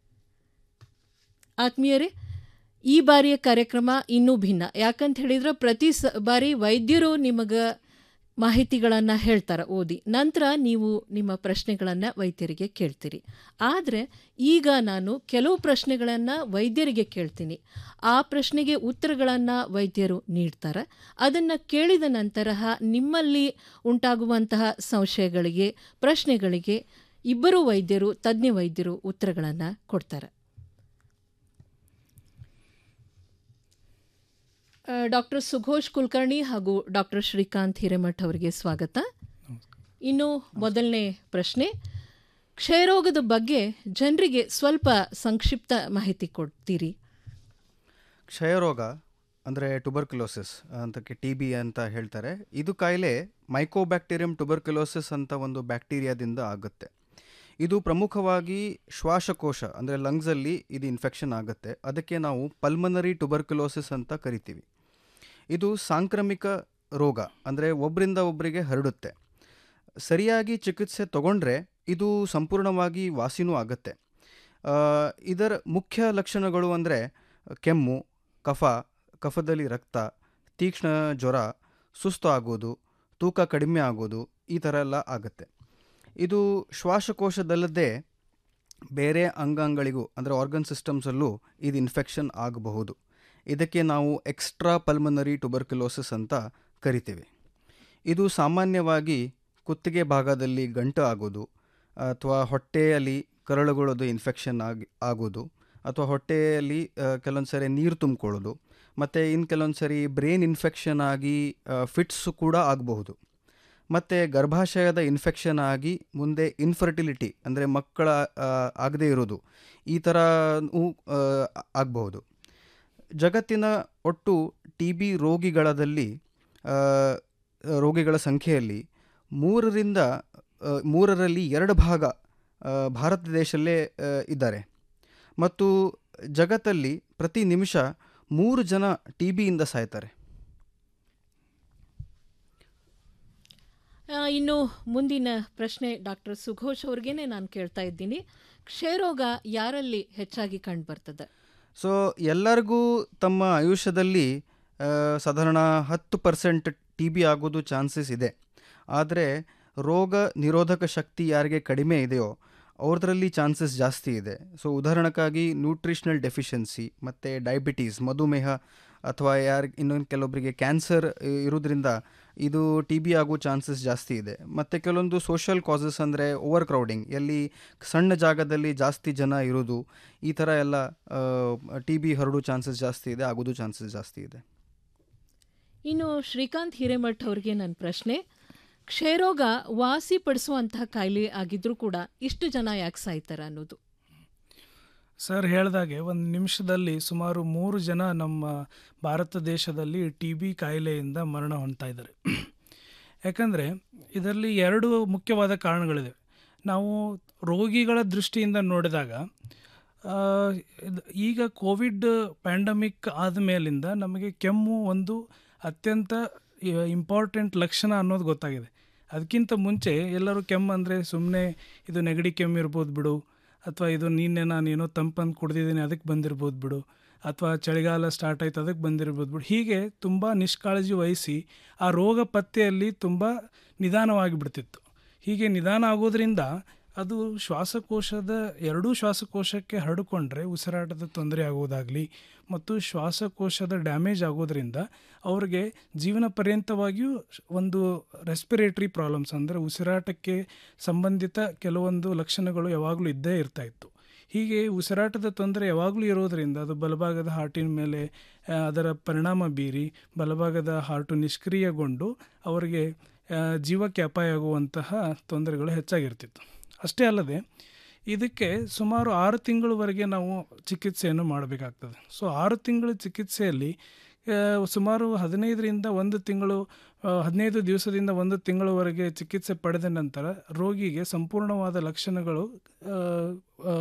ಆತ್ಮೀಯರೇ ಈ ಬಾರಿಯ ಕಾರ್ಯಕ್ರಮ ಇನ್ನೂ ಭಿನ್ನ ಯಾಕಂತ ಹೇಳಿದ್ರೆ ಪ್ರತಿ ಸ ಬಾರಿ ವೈದ್ಯರು ನಿಮಗೆ ಮಾಹಿತಿಗಳನ್ನು ಹೇಳ್ತಾರೆ ಓದಿ ನಂತರ ನೀವು ನಿಮ್ಮ ಪ್ರಶ್ನೆಗಳನ್ನು ವೈದ್ಯರಿಗೆ ಕೇಳ್ತೀರಿ ಆದರೆ ಈಗ ನಾನು ಕೆಲವು ಪ್ರಶ್ನೆಗಳನ್ನು ವೈದ್ಯರಿಗೆ ಕೇಳ್ತೀನಿ ಆ ಪ್ರಶ್ನೆಗೆ ಉತ್ತರಗಳನ್ನು ವೈದ್ಯರು ನೀಡ್ತಾರೆ ಅದನ್ನು ಕೇಳಿದ ನಂತರ ನಿಮ್ಮಲ್ಲಿ ಉಂಟಾಗುವಂತಹ ಸಂಶಯಗಳಿಗೆ ಪ್ರಶ್ನೆಗಳಿಗೆ ಇಬ್ಬರು ವೈದ್ಯರು ತಜ್ಞ ವೈದ್ಯರು ಉತ್ತರಗಳನ್ನು ಕೊಡ್ತಾರೆ ಡಾಕ್ಟರ್ ಸುಘೋಷ್ ಕುಲಕರ್ಣಿ ಹಾಗೂ ಡಾಕ್ಟರ್ ಶ್ರೀಕಾಂತ್ ಹಿರೇಮಠ್ ಅವರಿಗೆ ಸ್ವಾಗತ ಇನ್ನು ಮೊದಲನೇ ಪ್ರಶ್ನೆ ಕ್ಷಯರೋಗದ ಬಗ್ಗೆ ಜನರಿಗೆ ಸ್ವಲ್ಪ ಸಂಕ್ಷಿಪ್ತ ಮಾಹಿತಿ ಕೊಡ್ತೀರಿ ಕ್ಷಯರೋಗ ಅಂದರೆ ಟುಬರ್ಕ್ಯುಲೋಸಿಸ್ ಅಂತಕ್ಕೆ ಟಿ ಬಿ ಅಂತ ಹೇಳ್ತಾರೆ ಇದು ಕಾಯಿಲೆ ಮೈಕೋಬ್ಯಾಕ್ಟೀರಿಯಂ ಟುಬರ್ಕ್ಯುಲೋಸಿಸ್ ಅಂತ ಒಂದು ಬ್ಯಾಕ್ಟೀರಿಯಾದಿಂದ ಆಗುತ್ತೆ ಇದು ಪ್ರಮುಖವಾಗಿ ಶ್ವಾಸಕೋಶ ಅಂದರೆ ಲಂಗ್ಸಲ್ಲಿ ಇದು ಇನ್ಫೆಕ್ಷನ್ ಆಗುತ್ತೆ ಅದಕ್ಕೆ ನಾವು ಪಲ್ಮನರಿ ಟುಬರ್ಕ್ಯುಲೋಸಿಸ್ ಅಂತ ಕರಿತೀವಿ ಇದು ಸಾಂಕ್ರಾಮಿಕ ರೋಗ ಅಂದರೆ ಒಬ್ಬರಿಂದ ಒಬ್ಬರಿಗೆ ಹರಡುತ್ತೆ ಸರಿಯಾಗಿ ಚಿಕಿತ್ಸೆ ತಗೊಂಡ್ರೆ ಇದು ಸಂಪೂರ್ಣವಾಗಿ ವಾಸಿನೂ ಆಗುತ್ತೆ ಆ, ಇದರ ಮುಖ್ಯ ಲಕ್ಷಣಗಳು ಅಂದರೆ ಕೆಮ್ಮು ಕಫ ಕಫದಲ್ಲಿ ರಕ್ತ ತೀಕ್ಷ್ಣ ಜ್ವರ ಸುಸ್ತು ಆಗೋದು ತೂಕ ಕಡಿಮೆ ಆಗೋದು ಈ ಥರ ಎಲ್ಲ ಆಗುತ್ತೆ ಇದು ಶ್ವಾಸಕೋಶದಲ್ಲದೆ ಬೇರೆ ಅಂಗಾಂಗಳಿಗೂ ಅಂದರೆ ಆರ್ಗನ್ ಸಿಸ್ಟಮ್ಸಲ್ಲೂ ಇದು ಇನ್ಫೆಕ್ಷನ್ ಆಗಬಹುದು ಇದಕ್ಕೆ ನಾವು ಎಕ್ಸ್ಟ್ರಾ ಪಲ್ಮನರಿ ಟುಬರ್ಕ್ಯುಲೋಸಿಸ್ ಅಂತ ಕರಿತೀವಿ ಇದು ಸಾಮಾನ್ಯವಾಗಿ ಕುತ್ತಿಗೆ ಭಾಗದಲ್ಲಿ ಗಂಟು ಆಗೋದು ಅಥವಾ ಹೊಟ್ಟೆಯಲ್ಲಿ ಕರಳುಗಳದು ಇನ್ಫೆಕ್ಷನ್ ಆಗಿ ಆಗೋದು ಅಥವಾ ಹೊಟ್ಟೆಯಲ್ಲಿ ಕೆಲವೊಂದು ಸರಿ ನೀರು ತುಂಬಿಕೊಳ್ಳೋದು ಮತ್ತು ಇನ್ನು ಕೆಲವೊಂದು ಸರಿ ಬ್ರೈನ್ ಇನ್ಫೆಕ್ಷನ್ ಆಗಿ ಫಿಟ್ಸ್ ಕೂಡ ಆಗಬಹುದು ಮತ್ತು ಗರ್ಭಾಶಯದ ಇನ್ಫೆಕ್ಷನ್ ಆಗಿ ಮುಂದೆ ಇನ್ಫರ್ಟಿಲಿಟಿ ಅಂದರೆ ಮಕ್ಕಳ ಆಗದೇ ಇರೋದು ಈ ಥರ ಆಗಬಹುದು ಜಗತ್ತಿನ ಒಟ್ಟು ಟಿ ಬಿ ರೋಗಿಗಳದಲ್ಲಿ ಆ, ರೋಗಿಗಳ ಸಂಖ್ಯೆಯಲ್ಲಿ ಮೂರರಿಂದ ಆ, ಮೂರರಲ್ಲಿ ಎರಡು ಭಾಗ ಆ, ಭಾರತ ದೇಶದಲ್ಲೇ ಆ, ಇದ್ದಾರೆ ಮತ್ತು ಜಗತ್ತಲ್ಲಿ ಪ್ರತಿ ನಿಮಿಷ ಮೂರು ಜನ ಟಿ ಬಿಯಿಂದ ಸಾಯ್ತಾರೆ ಆ, ಇನ್ನು ಮುಂದಿನ ಪ್ರಶ್ನೆ ಡಾಕ್ಟರ್ ಸುಘೋಷ್ ಅವ್ರಿಗೇನೆ ನಾನು ಕೇಳ್ತಾ ಇದ್ದೀನಿ ಕ್ಷಯರೋಗ ಯಾರಲ್ಲಿ ಹೆಚ್ಚಾಗಿ ಕಂಡು ಬರ್ತದೆ ಸೊ ಎಲ್ಲರಿಗೂ ತಮ್ಮ ಆಯುಷ್ಯದಲ್ಲಿ ಆ, ಸಾಧಾರಣ ಹತ್ತು ಪರ್ಸೆಂಟ್ ಟಿ ಬಿ ಆಗೋದು ಚಾನ್ಸಸ್ ಇದೆ ಆದರೆ ರೋಗ ನಿರೋಧಕ ಶಕ್ತಿ ಯಾರಿಗೆ ಕಡಿಮೆ ಇದೆಯೋ ಅವ್ರದ್ರಲ್ಲಿ ಚಾನ್ಸಸ್ ಜಾಸ್ತಿ ಇದೆ ಸೊ ಉದಾಹರಣಕ್ಕಾಗಿ ನ್ಯೂಟ್ರಿಷನಲ್ ಡೆಫಿಷಿಯನ್ಸಿ ಮತ್ತು ಡಯಾಬಿಟೀಸ್ ಮಧುಮೇಹ ಅಥವಾ ಯಾರು ಇನ್ನೊಂದು ಕೆಲವೊಬ್ಬರಿಗೆ ಕ್ಯಾನ್ಸರ್ ಇರೋದ್ರಿಂದ ಇದು ಟಿ ಬಿ ಆಗೋ ಚಾನ್ಸಸ್ ಜಾಸ್ತಿ ಇದೆ ಮತ್ತು ಕೆಲವೊಂದು ಸೋಷಿಯಲ್ ಕಾಸಸ್ ಅಂದರೆ ಓವರ್ ಕ್ರೌಡಿಂಗ್ ಎಲ್ಲಿ ಸಣ್ಣ ಜಾಗದಲ್ಲಿ ಜಾಸ್ತಿ ಜನ ಇರೋದು ಈ ಥರ ಎಲ್ಲ ಟಿ ಬಿ ಹರಡೋ ಚಾನ್ಸಸ್ ಜಾಸ್ತಿ ಇದೆ ಆಗೋದು ಚಾನ್ಸಸ್ ಜಾಸ್ತಿ ಇದೆ ಇನ್ನು ಶ್ರೀಕಾಂತ್ ಹಿರೇಮಠ್ ಅವರಿಗೆ ನನ್ನ ಪ್ರಶ್ನೆ ಕ್ಷಯರೋಗ ವಾಸಿಪಡಿಸುವಂತಹ ಕಾಯಿಲೆ ಆಗಿದ್ರೂ ಕೂಡ ಇಷ್ಟು ಜನ ಯಾಕೆ ಸಾಯ್ತಾರೆ ಅನ್ನೋದು ಸರ್ ಹೇಳ್ದಾಗೆ ಒಂದು ನಿಮಿಷದಲ್ಲಿ ಸುಮಾರು ಮೂರು ಜನ ನಮ್ಮ ಭಾರತ ದೇಶದಲ್ಲಿ ಟಿ ಬಿ ಕಾಯಿಲೆಯಿಂದ ಮರಣ ಹೊಂದ್ತಾ ಇದ್ದಾರೆ ಯಾಕಂದರೆ ಇದರಲ್ಲಿ ಎರಡು ಮುಖ್ಯವಾದ ಕಾರಣಗಳಿವೆ ನಾವು ರೋಗಿಗಳ ದೃಷ್ಟಿಯಿಂದ ನೋಡಿದಾಗ ಆ, ಇದ್- ಈಗ ಕೋವಿಡ್ ಪ್ಯಾಂಡಮಿಕ್ ಆದಮೇಲಿಂದ ನಮಗೆ ಕೆಮ್ಮು ಒಂದು ಅತ್ಯಂತ ಇಂಪಾರ್ಟೆಂಟ್ ಲಕ್ಷಣ ಅನ್ನೋದು ಗೊತ್ತಾಗಿದೆ ಅದಕ್ಕಿಂತ ಮುಂಚೆ ಎಲ್ಲರೂ ಕೆಮ್ಮು ಅಂದರೆ ಸುಮ್ಮನೆ ಇದು ನೆಗಡಿ ಕೆಮ್ಮು ಇರ್ಬೋದು ಬಿಡು ಅಥವಾ ಇದು ನಿನ್ನೆ ನಾನೇನೋ ತಂಪಂದು ಕುಡ್ದಿದ್ದೀನಿ ಅದಕ್ಕೆ ಬಂದಿರ್ಬೋದು ಬಿಡು ಅಥವಾ ಚಳಿಗಾಲ ಸ್ಟಾರ್ಟ್ ಆಯ್ತು ಅದಕ್ಕೆ ಬಂದಿರ್ಬೋದು ಬಿಡು ಹೀಗೆ ತುಂಬ ನಿಷ್ಕಾಳಜಿ ವಹಿಸಿ ಆ ರೋಗ ಪತ್ತೆಯಲ್ಲಿ ತುಂಬ ನಿಧಾನವಾಗಿ ಬಿಡ್ತಿತ್ತು ಹೀಗೆ ನಿಧಾನ ಆಗೋದ್ರಿಂದ ಅದು ಶ್ವಾಸಕೋಶದ ಎರಡೂ ಶ್ವಾಸಕೋಶಕ್ಕೆ ಹರಡಿಕೊಂಡ್ರೆ ಉಸಿರಾಟದ ತೊಂದರೆ ಆಗುವುದಾಗಲಿ ಮತ್ತು ಶ್ವಾಸಕೋಶದ ಡ್ಯಾಮೇಜ್ ಆಗೋದ್ರಿಂದ ಅವ್ರಿಗೆ ಜೀವನ ಪರ್ಯಂತವಾಗಿಯೂ ಒಂದು ರೆಸ್ಪಿರೇಟರಿ ಪ್ರಾಬ್ಲಮ್ಸ್ ಅಂದರೆ ಉಸಿರಾಟಕ್ಕೆ ಸಂಬಂಧಿತ ಕೆಲವೊಂದು ಲಕ್ಷಣಗಳು ಯಾವಾಗಲೂ ಇದ್ದೇ ಇರ್ತಾ ಇತ್ತು ಹೀಗೆ ಉಸಿರಾಟದ ತೊಂದರೆ ಯಾವಾಗಲೂ ಇರೋದರಿಂದ ಅದು ಬಲಭಾಗದ ಹಾರ್ಟಿನ ಮೇಲೆ ಆ, ಅದರ ಪರಿಣಾಮ ಬೀರಿ ಬಲಭಾಗದ ಹಾರ್ಟು ನಿಷ್ಕ್ರಿಯಗೊಂಡು ಅವರಿಗೆ ಆ, ಜೀವಕ್ಕೆ ಅಪಾಯ ಆಗುವಂತಹ ತೊಂದರೆಗಳು ಹೆಚ್ಚಾಗಿರ್ತಿತ್ತು ಅಷ್ಟೇ ಅಲ್ಲದೆ ಇದಕ್ಕೆ ಸುಮಾರು ಆರು ತಿಂಗಳವರೆಗೆ ನಾವು ಚಿಕಿತ್ಸೆಯನ್ನು ಮಾಡಬೇಕಾಗ್ತದೆ ಸೊ ಆರು ತಿಂಗಳ ಚಿಕಿತ್ಸೆಯಲ್ಲಿ ಆ, ಸುಮಾರು ಹದಿನೈದರಿಂದ ಒಂದು ತಿಂಗಳು ಆ, ಹದಿನೈದು ದಿವಸದಿಂದ ಒಂದು ತಿಂಗಳವರೆಗೆ ಚಿಕಿತ್ಸೆ ಪಡೆದ ನಂತರ ರೋಗಿಗೆ ಸಂಪೂರ್ಣವಾದ ಲಕ್ಷಣಗಳು ಆ, ಆ,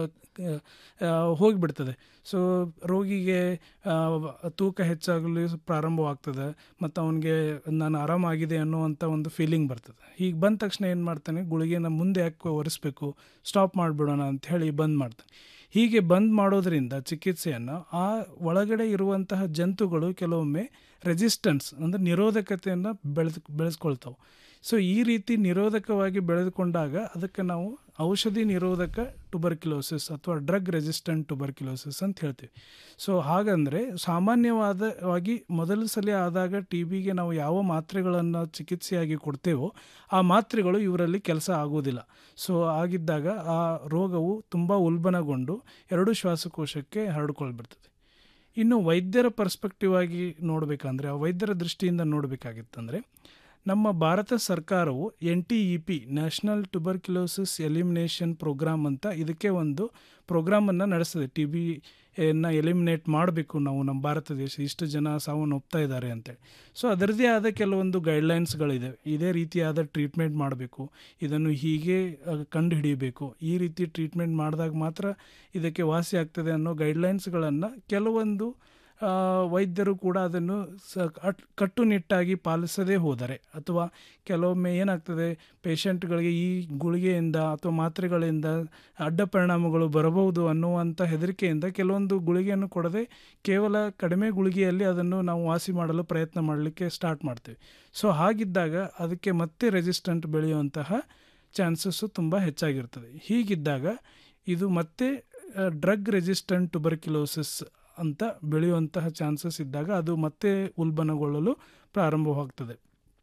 ಆ, ಹೋಗಿಬಿಡ್ತದೆ ಸೊ ರೋಗಿಗೆ ಆ, ತೂಕ ಹೆಚ್ಚಾಗಲು ಪ್ರಾರಂಭವಾಗ್ತದೆ ಮತ್ತು ಅವನಿಗೆ ನಾನು ಆರಾಮಾಗಿದೆ ಅನ್ನುವಂಥ ಒಂದು ಫೀಲಿಂಗ್ ಬರ್ತದೆ ಹೀಗೆ ಬಂದ ತಕ್ಷಣ ಏನು ಮಾಡ್ತಾನೆ ಗುಳಿಗೆನ ಮುಂದೆ ಯಾಕೆ ಒರೆಸ್ಬೇಕು ಸ್ಟಾಪ್ ಮಾಡಿಬಿಡೋಣ ಅಂತ ಹೇಳಿ ಬಂದ್ ಮಾಡ್ತಾನೆ ಹೀಗೆ ಬಂದ್ ಮಾಡೋದ್ರಿಂದ ಚಿಕಿತ್ಸೆಯನ್ನು ಆ ಒಳಗಡೆ ಇರುವಂತಹ ಜಂತುಗಳು ಕೆಲವೊಮ್ಮೆ ರೆಸಿಸ್ಟೆನ್ಸ್ ಅಂದರೆ ನಿರೋಧಕತೆಯನ್ನು ಬೆಳೆದು ಬೆಳೆಸ್ಕೊಳ್ತಾವೆ ಸೊ ಈ ರೀತಿ ನಿರೋಧಕವಾಗಿ ಬೆಳೆದುಕೊಂಡಾಗ ಅದಕ್ಕೆ ನಾವು ಔಷಧಿ ನಿರೋಧಕ ಟುಬರ್ಕ್ಯುಲೋಸಿಸ್ ಅಥವಾ ಡ್ರಗ್ ರೆಸಿಸ್ಟೆಂಟ್ ಟುಬರ್ಕ್ಯುಲೋಸಿಸ್ ಅಂತ ಹೇಳ್ತೀವಿ ಸೊ ಹಾಗಂದರೆ ಸಾಮಾನ್ಯವಾದವಾಗಿ ಮೊದಲ ಸಲ ಆದಾಗ ಟಿ ಬಿಗೆ ನಾವು ಯಾವ ಮಾತ್ರೆಗಳನ್ನು ಚಿಕಿತ್ಸೆಯಾಗಿ ಕೊಡ್ತೇವೋ ಆ ಮಾತ್ರೆಗಳು ಇವರಲ್ಲಿ ಕೆಲಸ ಆಗೋದಿಲ್ಲ ಸೊ ಆಗಿದ್ದಾಗ ಆ ರೋಗವು ತುಂಬ ಉಲ್ಬಣಗೊಂಡು ಎರಡು ಶ್ವಾಸಕೋಶಕ್ಕೆ ಹರಡ್ಕೊಳ್ಬಿಡ್ತದೆ ಇನ್ನು ವೈದ್ಯರ ಪರ್ಸ್ಪೆಕ್ಟಿವ್ ಆಗಿ ನೋಡಬೇಕಂದ್ರೆ ಆ ವೈದ್ಯರ ದೃಷ್ಟಿಯಿಂದ ನೋಡಬೇಕಾಗಿತ್ತಂದರೆ ನಮ್ಮ ಭಾರತ ಸರ್ಕಾರವು N T E P national tuberculosis elimination program ಅಂತ ಇದಕ್ಕೆ ಒಂದು ಪ್ರೋಗ್ರಾಮನ್ನು ನಡೆಸ್ತದೆ ಟಿ ಬಿಯನ್ನು ಎಲಿಮಿನೇಟ್ ಮಾಡಬೇಕು ನಾವು ನಮ್ಮ ಭಾರತ ದೇಶ ಇಷ್ಟು ಜನ ಸಾವನ್ನು ಒಪ್ತಾ ಇದ್ದಾರೆ ಅಂತೇಳಿ ಸೊ ಅದರದ್ದೇ ಆದ ಕೆಲವೊಂದು ಗೈಡ್ಲೈನ್ಸ್ಗಳಿದೆ ಇದೇ ರೀತಿಯಾದ ಟ್ರೀಟ್ಮೆಂಟ್ ಮಾಡಬೇಕು ಇದನ್ನು ಹೀಗೆ ಕಂಡು ಹಿಡಿಯಬೇಕು ಈ ರೀತಿ ಟ್ರೀಟ್ಮೆಂಟ್ ಮಾಡಿದಾಗ ಮಾತ್ರ ಇದಕ್ಕೆ ವಾಸಿ ಆಗ್ತದೆ ಅನ್ನೋ ಗೈಡ್ಲೈನ್ಸ್ಗಳನ್ನು ಕೆಲವೊಂದು ಆ, ವೈದ್ಯರು ಕೂಡ ಅದನ್ನು ಸ ಅಟ್- ಕಟ್ಟುನಿಟ್ಟಾಗಿ ಪಾಲಿಸದೇ ಹೋದರೆ ಅಥವಾ ಕೆಲವೊಮ್ಮೆ ಏನಾಗ್ತದೆ ಪೇಷಂಟ್ಗಳಿಗೆ ಈ ಗುಳಿಗೆಯಿಂದ ಅಥವಾ ಮಾತ್ರೆಗಳಿಂದ ಅಡ್ಡ ಪರಿಣಾಮಗಳು ಬರಬಹುದು ಅನ್ನುವಂಥ ಹೆದರಿಕೆಯಿಂದ ಕೆಲವೊಂದು ಗುಳಿಗೆಯನ್ನು ಕೊಡದೆ ಕೇವಲ ಕಡಿಮೆ ಗುಳಿಗೆಯಲ್ಲಿ ಅದನ್ನು ನಾವು ವಾಸಿ ಮಾಡಲು ಪ್ರಯತ್ನ ಮಾಡಲಿಕ್ಕೆ ಸ್ಟಾರ್ಟ್ ಮಾಡ್ತೇವೆ ಸೊ ಹಾಗಿದ್ದಾಗ ಅದಕ್ಕೆ ಮತ್ತೆ ರೆಸಿಸ್ಟೆಂಟ್ ಬೆಳೆಯುವಂತಹ ಚಾನ್ಸಸ್ಸು ತುಂಬ ಹೆಚ್ಚಾಗಿರ್ತದೆ ಹೀಗಿದ್ದಾಗ ಇದು ಮತ್ತೆ ಡ್ರಗ್ ರೆಸಿಸ್ಟೆಂಟ್ ಟುಬರ್ಕ್ಯುಲೋಸಿಸ್ ಅಂತ ಬೆಳೆಯುವಂತಹ ಚಾನ್ಸಸ್ ಇದ್ದಾಗ ಅದು ಮತ್ತೆ ಉಲ್ಬಣಗೊಳ್ಳಲು ಪ್ರಾರಂಭವಾಗ್ತದೆ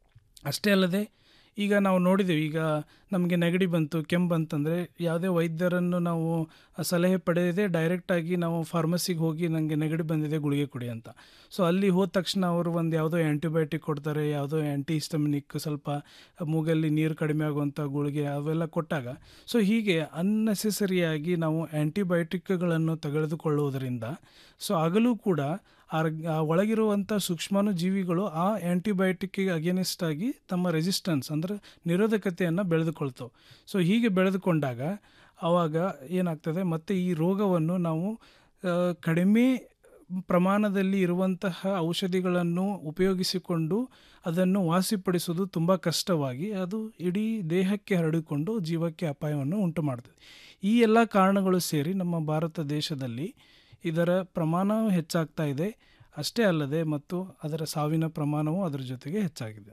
ಅಷ್ಟೇ ಅಲ್ಲದೆ ಈಗ ನಾವು ನೋಡಿದ್ದೇವೆ ಈಗ ನಮಗೆ ನೆಗಡಿ ಬಂತು ಕೆಮ್ಮು ಬಂತಂದರೆ ಯಾವುದೇ ವೈದ್ಯರನ್ನು ನಾವು ಸಲಹೆ ಪಡೆಯದೆ ಡೈರೆಕ್ಟಾಗಿ ನಾವು ಫಾರ್ಮಸಿಗೆ ಹೋಗಿ ನನಗೆ ನೆಗಡಿ ಬಂದಿದೆ ಗುಳಿಗೆ ಕೊಡಿ ಅಂತ ಸೊ ಅಲ್ಲಿ ಹೋದ ತಕ್ಷಣ ಅವರು ಒಂದು ಯಾವುದೋ ಆ್ಯಂಟಿಬಯೋಟಿಕ್ ಕೊಡ್ತಾರೆ ಯಾವುದೋ ಆ್ಯಂಟಿ ಹಿಸ್ಟಮಿನಿಕ್ ಸ್ವಲ್ಪ ಮೂಗಲ್ಲಿ ನೀರು ಕಡಿಮೆ ಆಗುವಂಥ ಗುಳಿಗೆ ಅವೆಲ್ಲ ಕೊಟ್ಟಾಗ ಸೊ ಹೀಗೆ ಅನ್ನೆಸೆಸರಿಯಾಗಿ ನಾವು ಆ್ಯಂಟಿಬಯೋಟಿಕ್ಗಳನ್ನು ತೆಗೆದುಕೊಳ್ಳುವುದರಿಂದ ಸೊ ಆಗಲೂ ಕೂಡ ಆ ಆ ಒಳಗಿರುವಂಥ ಸೂಕ್ಷ್ಮಾಣು ಜೀವಿಗಳು ಆ ಆ್ಯಂಟಿಬಯೋಟಿಕ್ಕಿಗೆ ಅಗೇನಿಸ್ಟ್ ಆಗಿ ತಮ್ಮ ರೆಸಿಸ್ಟೆನ್ಸ್ ಅಂದರೆ ನಿರೋಧಕತೆಯನ್ನು ಬೆಳೆದುಕೊಳ್ತವೆ ಸೊ ಹೀಗೆ ಬೆಳೆದುಕೊಂಡಾಗ ಆವಾಗ ಏನಾಗ್ತದೆ ಮತ್ತು ಈ ರೋಗವನ್ನು ನಾವು ಆ, ಕಡಿಮೆ ಪ್ರಮಾಣದಲ್ಲಿ ಇರುವಂತಹ ಔಷಧಿಗಳನ್ನು ಉಪಯೋಗಿಸಿಕೊಂಡು ಅದನ್ನು ವಾಸಿಪಡಿಸುವುದು ತುಂಬ ಕಷ್ಟವಾಗಿ ಅದು ಇಡೀ ದೇಹಕ್ಕೆ ಹರಡಿಕೊಂಡು ಜೀವಕ್ಕೆ ಅಪಾಯವನ್ನು ಉಂಟು ಮಾಡ್ತದೆ ಈ ಎಲ್ಲ ಕಾರಣಗಳು ಸೇರಿ ನಮ್ಮ ಭಾರತ ದೇಶದಲ್ಲಿ ಇದರ ಪ್ರಮಾಣವೂ ಹೆಚ್ಚಾಗ್ತಾ ಇದೆ ಅಷ್ಟೇ ಅಲ್ಲದೆ ಮತ್ತು ಅದರ ಸಾವಿನ ಪ್ರಮಾಣವೂ ಅದರ ಜೊತೆಗೆ ಹೆಚ್ಚಾಗಿದೆ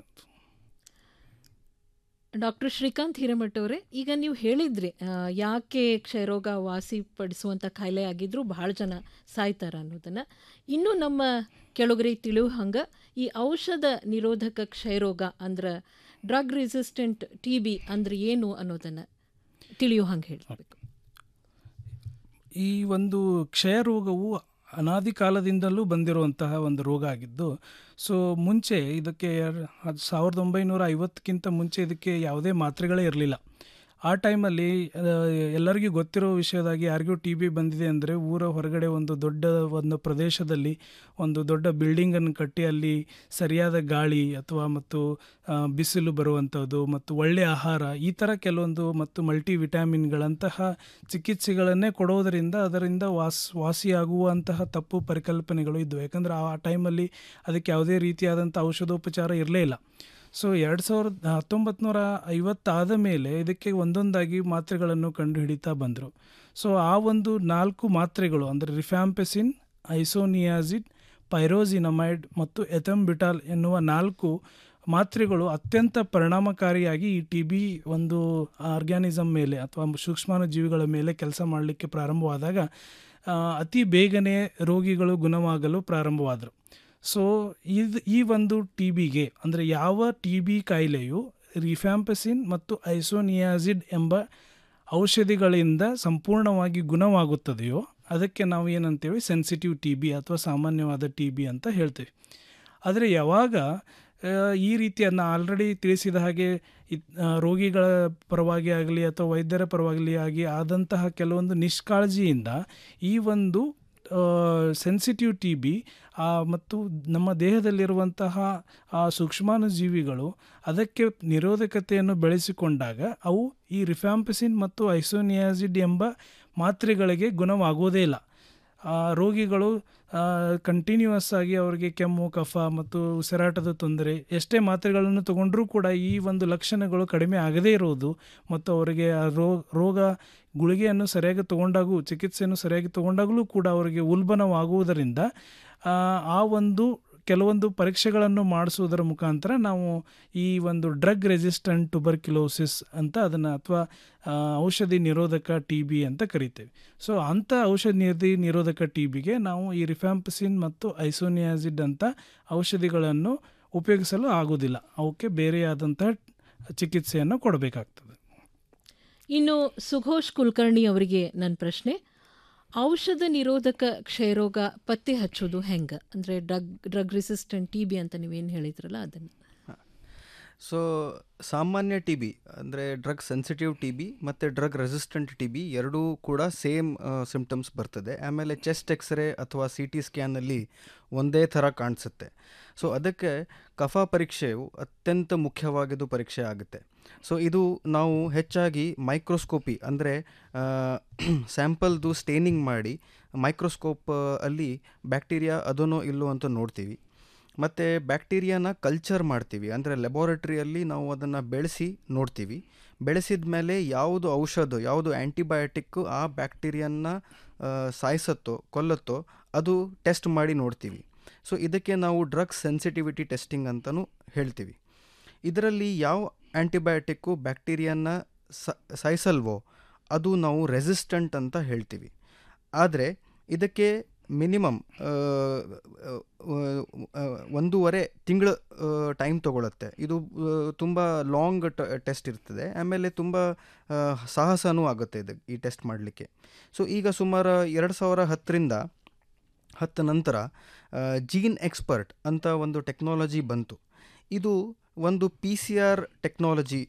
ಡಾಕ್ಟರ್ ಶ್ರೀಕಾಂತ್ ಹಿರೇಮಠ ಅವರೇ ಈಗ ನೀವು ಹೇಳಿದ್ರಿ ಆ, ಯಾಕೆ ಕ್ಷಯರೋಗ ವಾಸಿಪಡಿಸುವಂಥ ಕಾಯಿಲೆ ಆಗಿದ್ರೂ ಭಾಳ ಜನ ಸಾಯ್ತಾರ ಅನ್ನೋದನ್ನು ಇನ್ನೂ ನಮ್ಮ ಕೆಳಗರಿಗೆ ತಿಳಿಯೋ ಹಂಗೆ ಈ ಔಷಧ ನಿರೋಧಕ ಕ್ಷಯರೋಗ ಅಂದ್ರೆ ಡ್ರಗ್ ರೆಸಿಸ್ಟೆಂಟ್ ಟಿ ಬಿ ಅಂದ್ರೆ ಏನು ಅನ್ನೋದನ್ನು ತಿಳಿಯೋ ಹಂಗೆ ಹೇಳಬೇಕು ಈ ಒಂದು ಕ್ಷಯ ರೋಗವು ಅನಾದಿ ಕಾಲದಿಂದಲೂ ಬಂದಿರುವಂತಹ ಒಂದು ರೋಗ ಆಗಿದ್ದು ಸೊ ಮುಂಚೆ ಇದಕ್ಕೆ ಎರ್- ಅದು ಸಾವಿರದ ಒಂಬೈನೂರ ಐವತ್ತಕ್ಕಿಂತ ಮುಂಚೆ ಇದಕ್ಕೆ ಯಾವುದೇ ಮಾತ್ರೆಗಳೇ ಇರಲಿಲ್ಲ ಆ ಟೈಮಲ್ಲಿ ಎಲ್ಲರಿಗೂ ಗೊತ್ತಿರೋ ವಿಷಯದಾಗಿ ಯಾರಿಗೂ ಟಿ ಬಿ ಬಂದಿದೆ ಅಂದರೆ ಊರ ಹೊರಗಡೆ ಒಂದು ದೊಡ್ಡ ಒಂದು ಪ್ರದೇಶದಲ್ಲಿ ಒಂದು ದೊಡ್ಡ ಬಿಲ್ಡಿಂಗನ್ನು ಕಟ್ಟಿ ಅಲ್ಲಿ ಸರಿಯಾದ ಗಾಳಿ ಅಥವಾ ಮತ್ತು ಆ, ಬಿಸಿಲು ಬರುವಂಥದ್ದು ಮತ್ತು ಒಳ್ಳೆಯ ಆಹಾರ ಈ ಥರ ಕೆಲವೊಂದು ಮತ್ತು ಮಲ್ಟಿ ವಿಟಾಮಿನ್ಗಳಂತಹ ಚಿಕಿತ್ಸೆಗಳನ್ನೇ ಕೊಡೋದರಿಂದ ಅದರಿಂದ ವಾಸ್ ವಾಸಿಯಾಗುವಂತಹ ತಪ್ಪು ಪರಿಕಲ್ಪನೆಗಳು ಇದ್ದವು ಯಾಕಂದರೆ ಆ ಟೈಮಲ್ಲಿ ಅದಕ್ಕೆ ಯಾವುದೇ ರೀತಿಯಾದಂಥ ಔಷಧೋಪಚಾರ ಇರಲೇ ಇಲ್ಲ ಸೊ ಎರಡು ಸಾವಿರದ ಹತ್ತೊಂಬತ್ತು ನೂರ ಐವತ್ತಾದ ಮೇಲೆ ಇದಕ್ಕೆ ಒಂದೊಂದಾಗಿ ಮಾತ್ರೆಗಳನ್ನು ಕಂಡು ಹಿಡಿತಾ ಬಂದರು ಸೊ ಆ ಒಂದು ನಾಲ್ಕು ಮಾತ್ರೆಗಳು ಅಂದರೆ ರಿಫ್ಯಾಂಪೆಸಿನ್ ಐಸೋನಿಯಾಸಿಡ್ ಪೈರೋಸಿನಮೈಡ್ ಮತ್ತು ಎಥಂಬಿಟಾಲ್ ಎನ್ನುವ ನಾಲ್ಕು ಮಾತ್ರೆಗಳು ಅತ್ಯಂತ ಪರಿಣಾಮಕಾರಿಯಾಗಿ ಈ ಟಿ ಬಿ ಒಂದು ಆರ್ಗ್ಯಾನಿಸಮ್ ಮೇಲೆ ಅಥವಾ ಸೂಕ್ಷ್ಮಾಣುಜೀವಿಗಳ ಮೇಲೆ ಕೆಲಸ ಮಾಡಲಿಕ್ಕೆ ಪ್ರಾರಂಭವಾದಾಗ ಆ, ಅತಿ ಬೇಗನೆ ರೋಗಿಗಳು ಗುಣವಾಗಲು ಪ್ರಾರಂಭವಾದರು ಸೊ ಇದು ಈ ಒಂದು ಟಿ ಬಿಗೆ ಅಂದರೆ ಯಾವ ಟಿ ಬಿ ಕಾಯಿಲೆಯು ರಿಫ್ಯಾಂಪಸಿನ್ ಮತ್ತು ಐಸೋನಿಯಾಸಿಡ್ ಎಂಬ ಔಷಧಿಗಳಿಂದ ಸಂಪೂರ್ಣವಾಗಿ ಗುಣವಾಗುತ್ತದೆಯೋ ಅದಕ್ಕೆ ನಾವು ಏನಂತೇವೆ ಸೆನ್ಸಿಟಿವ್ ಟಿ ಬಿ ಅಥವಾ ಸಾಮಾನ್ಯವಾದ ಟಿ ಬಿ ಅಂತ ಹೇಳ್ತೇವೆ ಆದರೆ ಯಾವಾಗ ಆ, ಈ ರೀತಿಯನ್ನು ಆಲ್ರೆಡಿ ತಿಳಿಸಿದ ಹಾಗೆ ಇದ್- ಆ, ರೋಗಿಗಳ ಪರವಾಗಿ ಆಗಲಿ ಅಥವಾ ವೈದ್ಯರ ಪರವಾಗಲಿ ಆಗಿ ಆದಂತಹ ಕೆಲವೊಂದು ನಿಷ್ಕಾಳಜಿಯಿಂದ ಈ ಒಂದು ಸೆನ್ಸಿಟಿವ್ ಟಿ ಬಿ ಮತ್ತು ನಮ್ಮ ದೇಹದಲ್ಲಿರುವಂತಹ ಆ ಸೂಕ್ಷ್ಮಾಣುಜೀವಿಗಳು ಅದಕ್ಕೆ ನಿರೋಧಕತೆಯನ್ನು ಬೆಳೆಸಿಕೊಂಡಾಗ ಅವು ಈ ರಿಫ್ಯಾಂಪಸಿನ್ ಮತ್ತು ಐಸೋನಿಯಾಸಿಡ್ ಎಂಬ ಮಾತ್ರೆಗಳಿಗೆ ಗುಣವಾಗುವುದೇ ಇಲ್ಲ ಆ ರೋಗಿಗಳು ಕಂಟಿನ್ಯೂಯಸ್ ಆಗಿ ಅವರಿಗೆ ಕೆಮ್ಮು ಕಫ ಮತ್ತು ಉಸಿರಾಟದ ತೊಂದರೆ ಎಷ್ಟೇ ಮಾತ್ರೆಗಳನ್ನು ತಗೊಂಡರೂ ಕೂಡ ಈ ಒಂದು ಲಕ್ಷಣಗಳು ಕಡಿಮೆ ಆಗದೇ ಇರುವುದು ಮತ್ತು ಅವರಿಗೆ ಆ ರೋ ರೋಗ ಗುಳಿಗೆಯನ್ನು ಸರಿಯಾಗಿ ತಗೊಂಡಾಗೂ ಚಿಕಿತ್ಸೆಯನ್ನು ಸರಿಯಾಗಿ ತಗೊಂಡಾಗಲೂ ಕೂಡ ಅವರಿಗೆ ಉಲ್ಬಣವಾಗುವುದರಿಂದ ಆ, ಆ ಒಂದು ಕೆಲವೊಂದು ಪರೀಕ್ಷೆಗಳನ್ನು ಮಾಡಿಸುವುದರ ಮುಖಾಂತರ ನಾವು ಈ ಒಂದು ಡ್ರಗ್ ರೆಸಿಸ್ಟೆಂಟ್ ಟುಬರ್ಕ್ಯುಲೋಸಿಸ್ ಅಂತ ಅದನ್ನು ಅಥವಾ ಆ, ಔಷಧಿ ನಿರೋಧಕ ಟಿ ಬಿ ಅಂತ ಕರಿತೇವೆ ಸೊ ಅಂಥ ಔಷಧಿ ನಿರ್ಧಿ ನಿರೋಧಕ ಟಿ ಬಿಗೆ ನಾವು ಈ ರಿಫ್ಯಾಂಪಸಿನ್ ಮತ್ತು ಐಸೋನಿಯಾಸಿಡ್ ಅಂತ ಔಷಧಿಗಳನ್ನು ಉಪಯೋಗಿಸಲು ಆಗೋದಿಲ್ಲ ಅವಕ್ಕೆ ಬೇರೆಯಾದಂತಹ ಚಿಕಿತ್ಸೆಯನ್ನು ಕೊಡಬೇಕಾಗ್ತದೆ ಇನ್ನು ಸುಘೋಷ್ ಕುಲಕರ್ಣಿ ಅವರಿಗೆ ನನ್ನ ಪ್ರಶ್ನೆ ಔಷಧ ನಿರೋಧಕ ಕ್ಷಯರೋಗ ಪತ್ತೆ ಹಚ್ಚೋದು ಹೆಂಗೆ ಅಂದರೆ drug drug resistant T B ಅಂತ ನೀವೇನು ಹೇಳಿದ್ರಲ್ಲ ಅದನ್ನು ಸೊ ಸಾಮಾನ್ಯ ಟಿ ಬಿ ಅಂದರೆ ಡ್ರಗ್ ಸೆನ್ಸಿಟಿವ್ ಟಿ ಬಿ ಮತ್ತು ಡ್ರಗ್ ರೆಸಿಸ್ಟೆಂಟ್ ಟಿ ಬಿ ಎರಡೂ ಕೂಡ ಸೇಮ್ ಸಿಮ್ಟಮ್ಸ್ ಬರ್ತದೆ ಆಮೇಲೆ ಚೆಸ್ಟ್ ಎಕ್ಸ್ರೇ ಅಥವಾ ಸಿ ಟಿ ಸ್ಕ್ಯಾನಲ್ಲಿ ಒಂದೇ ಥರ ಕಾಣಿಸುತ್ತೆ ಸೊ ಅದಕ್ಕೆ ಕಫ ಪರೀಕ್ಷೆಯು ಅತ್ಯಂತ ಮುಖ್ಯವಾಗಿದ್ದು ಪರೀಕ್ಷೆ ಆಗುತ್ತೆ ಸೊ ಇದು ನಾವು ಹೆಚ್ಚಾಗಿ ಮೈಕ್ರೋಸ್ಕೋಪಿ ಅಂದರೆ ಸ್ಯಾಂಪಲ್ದು ಸ್ಟೇನಿಂಗ್ ಮಾಡಿ ಮೈಕ್ರೋಸ್ಕೋಪ್ ಅಲ್ಲಿ ಬ್ಯಾಕ್ಟೀರಿಯಾ ಅದನ್ನೋ ಇಲ್ಲೋ ಅಂತ ನೋಡ್ತೀವಿ ಮತ್ತು ಬ್ಯಾಕ್ಟೀರಿಯಾನ ಕಲ್ಚರ್ ಮಾಡ್ತೀವಿ ಅಂದರೆ ಲೆಬೋರೇಟ್ರಿಯಲ್ಲಿ ನಾವು ಅದನ್ನು ಬೆಳೆಸಿ ನೋಡ್ತೀವಿ ಬೆಳೆಸಿದ ಮೇಲೆ ಯಾವುದು ಔಷಧ ಯಾವುದು ಆ್ಯಂಟಿಬಯೋಟಿಕ್ಕು ಆ ಬ್ಯಾಕ್ಟೀರಿಯನ್ನ ಆ, ಸಾಯಿಸತ್ತೋ ಕೊಲ್ಲತ್ತೋ ಅದು ಟೆಸ್ಟ್ ಮಾಡಿ ನೋಡ್ತೀವಿ ಸೊ ಇದಕ್ಕೆ ನಾವು ಡ್ರಗ್ ಸೆನ್ಸಿಟಿವಿಟಿ ಟೆಸ್ಟಿಂಗ್ ಅಂತಲೂ ಹೇಳ್ತೀವಿ ಇದರಲ್ಲಿ ಯಾವ ಆ್ಯಂಟಿಬಯೋಟಿಕ್ಕು ಬ್ಯಾಕ್ಟೀರಿಯನ್ನ ಸ ಸಾಯಿಸಲ್ವೋ ಅದು ನಾವು ರೆಸಿಸ್ಟೆಂಟ್ ಅಂತ ಹೇಳ್ತೀವಿ ಆದರೆ ಇದಕ್ಕೆ ಮಿನಿಮಮ್ ಒಂದೂವರೆ ತಿಂಗಳು ಟೈಮ್ ತಗೊಳುತ್ತೆ ಇದು ತುಂಬ ಲಾಂಗ್ ಟೆಸ್ಟ್ ಇರ್ತದೆ ಆಮೇಲೆ ತುಂಬ ಆ, ಸಾಹಸನೂ ಆಗುತ್ತೆ ಇದು ಈ ಟೆಸ್ಟ್ ಮಾಡಲಿಕ್ಕೆ ಸೊ ಈಗ ಸುಮಾರು ಎರಡು ಸಾವಿರ ಹತ್ತರಿಂದ ಹತ್ತು ನಂತರ ಜೀನ್ ಎಕ್ಸ್ಪರ್ಟ್ ಅಂತ ಒಂದು ಟೆಕ್ನಾಲಜಿ ಬಂತು ಇದು ಒಂದು ಪಿ ಸಿ ಆರ್ ಟೆಕ್ನಾಲಜಿ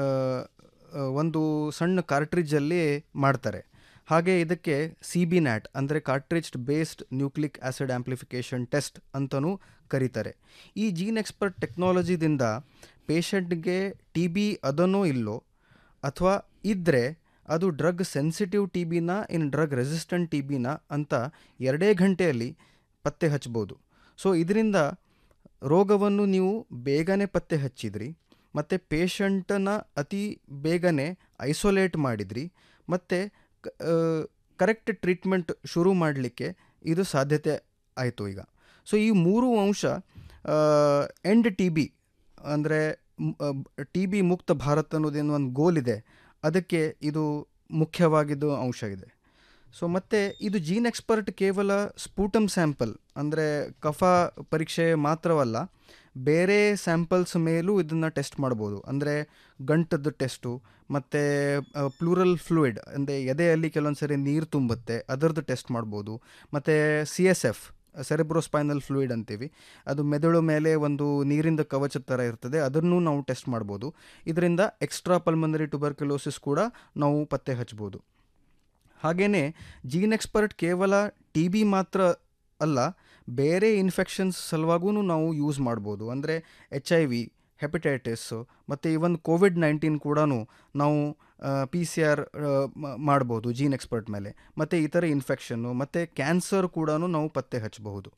ಒಂದು ಸಣ್ಣ ಕಾರ್ಟ್ರಿಡ್ಜಲ್ಲಿ ಮಾಡ್ತಾರೆ ಹಾಗೆ ಇದಕ್ಕೆ ಸಿ ಬಿ ನ್ಯಾಟ್ ಅಂದರೆ cartridged based nucleic acid amplification test ಅಂತಲೂ ಕರೀತಾರೆ ಈ ಜೀನ್ ಎಕ್ಸ್ಪರ್ಟ್ ಟೆಕ್ನಾಲಜಿದಿಂದ ಪೇಷಂಟ್ಗೆ ಟಿ ಬಿ ಅದನ್ನೋ ಇಲ್ಲೋ ಅಥವಾ ಇದ್ದರೆ ಅದು ಡ್ರಗ್ ಸೆನ್ಸಿಟಿವ್ ಟಿ ಬಿನ ಇನ್ ಡ್ರಗ್ ರೆಸಿಸ್ಟೆಂಟ್ ಟಿ ಬಿನ ಅಂತ ಎರಡೇ ಗಂಟೆಯಲ್ಲಿ ಪತ್ತೆ ಹಚ್ಬೋದು ಸೊ ಇದರಿಂದ ರೋಗವನ್ನು ನೀವು ಬೇಗನೆ ಪತ್ತೆ ಹಚ್ಚಿದ್ರಿ ಮತ್ತು ಪೇಷಂಟನ್ನು ಅತಿ ಬೇಗನೆ ಐಸೋಲೇಟ್ ಮಾಡಿದ್ರಿ ಮತ್ತು ಕರೆಕ್ಟ್ ಟ್ರೀಟ್ಮೆಂಟ್ ಶುರು ಮಾಡಲಿಕ್ಕೆ ಇದು ಸಾಧ್ಯತೆ ಆಯಿತು ಈಗ ಸೊ ಈ ಮೂರು ಅಂಶ ಎಂಡ್ ಟಿ ಬಿ ಅಂದರೆ ಟಿ ಬಿ ಮುಕ್ತ ಭಾರತ್ ಅನ್ನೋದೇನು ಒಂದು ಗೋಲ್ ಇದೆ ಅದಕ್ಕೆ ಇದು ಮುಖ್ಯವಾಗಿದ್ದು ಅಂಶ ಇದೆ ಸೊ ಮತ್ತು ಇದು ಜೀನ್ ಎಕ್ಸ್ಪರ್ಟ್ ಕೇವಲ ಸ್ಪೂಟಮ್ ಸ್ಯಾಂಪಲ್ ಅಂದರೆ ಕಫ ಪರೀಕ್ಷೆ ಮಾತ್ರವಲ್ಲ ಬೇರೆ ಸ್ಯಾಂಪಲ್ಸ್ ಮೇಲೂ ಇದನ್ನು ಟೆಸ್ಟ್ ಮಾಡ್ಬೋದು ಅಂದರೆ ಗಂಟದ ಟೆಸ್ಟು ಮತ್ತು ಪ್ಲೂರಲ್ ಫ್ಲೂಯಿಡ್ ಅಂದರೆ ಎದೆಯಲ್ಲಿ ಕೆಲವೊಂದು ಸರಿ ನೀರು ತುಂಬುತ್ತೆ ಅದರದ್ದು ಟೆಸ್ಟ್ ಮಾಡ್ಬೋದು ಮತ್ತು C S F cerebrospinal fluid ಅಂತೀವಿ ಅದು ಮೆದುಳು ಮೇಲೆ ಒಂದು ನೀರಿಂದ ಕವಚದ ಥರ ಇರ್ತದೆ ಅದನ್ನು ನಾವು ಟೆಸ್ಟ್ ಮಾಡ್ಬೋದು ಇದರಿಂದ ಎಕ್ಸ್ಟ್ರಾ ಪಲ್ಮನರಿ ಟ್ಯುಬರ್ಕ್ಯುಲೋಸಿಸ್ ಕೂಡ ನಾವು ಪತ್ತೆ ಹಚ್ಬೋದು ಹಾಗೆಯೇ ಜೀನ್ ಎಕ್ಸ್ಪರ್ಟ್ ಕೇವಲ ಟಿ ಬಿ ಮಾತ್ರ ಅಲ್ಲ ಬೇರೆ ಇನ್ಫೆಕ್ಷನ್ಸ್ ಸಲುವಾಗೂ ನಾವು ಯೂಸ್ ಮಾಡ್ಬೋದು ಅಂದರೆ ಎಚ್ ಐ ವಿ ಹೆಪಟೈಟಿಸ್ಸು ಮತ್ತು ಇವನ್ ಕೋವಿಡ್ ನೈನ್ಟೀನ್ ಕೂಡ ನಾವು ಪಿ ಸಿ ಆರ್ ಮಾಡ್ಬೋದು ಜೀನ್ ಎಕ್ಸ್ಪರ್ಟ್ ಮೇಲೆ ಮತ್ತು ಇತರ ಇನ್ಫೆಕ್ಷನ್ನು ಮತ್ತು ಕ್ಯಾನ್ಸರ್ ಕೂಡ ನಾವು ಪತ್ತೆ ಹಚ್ಚಬಹುದು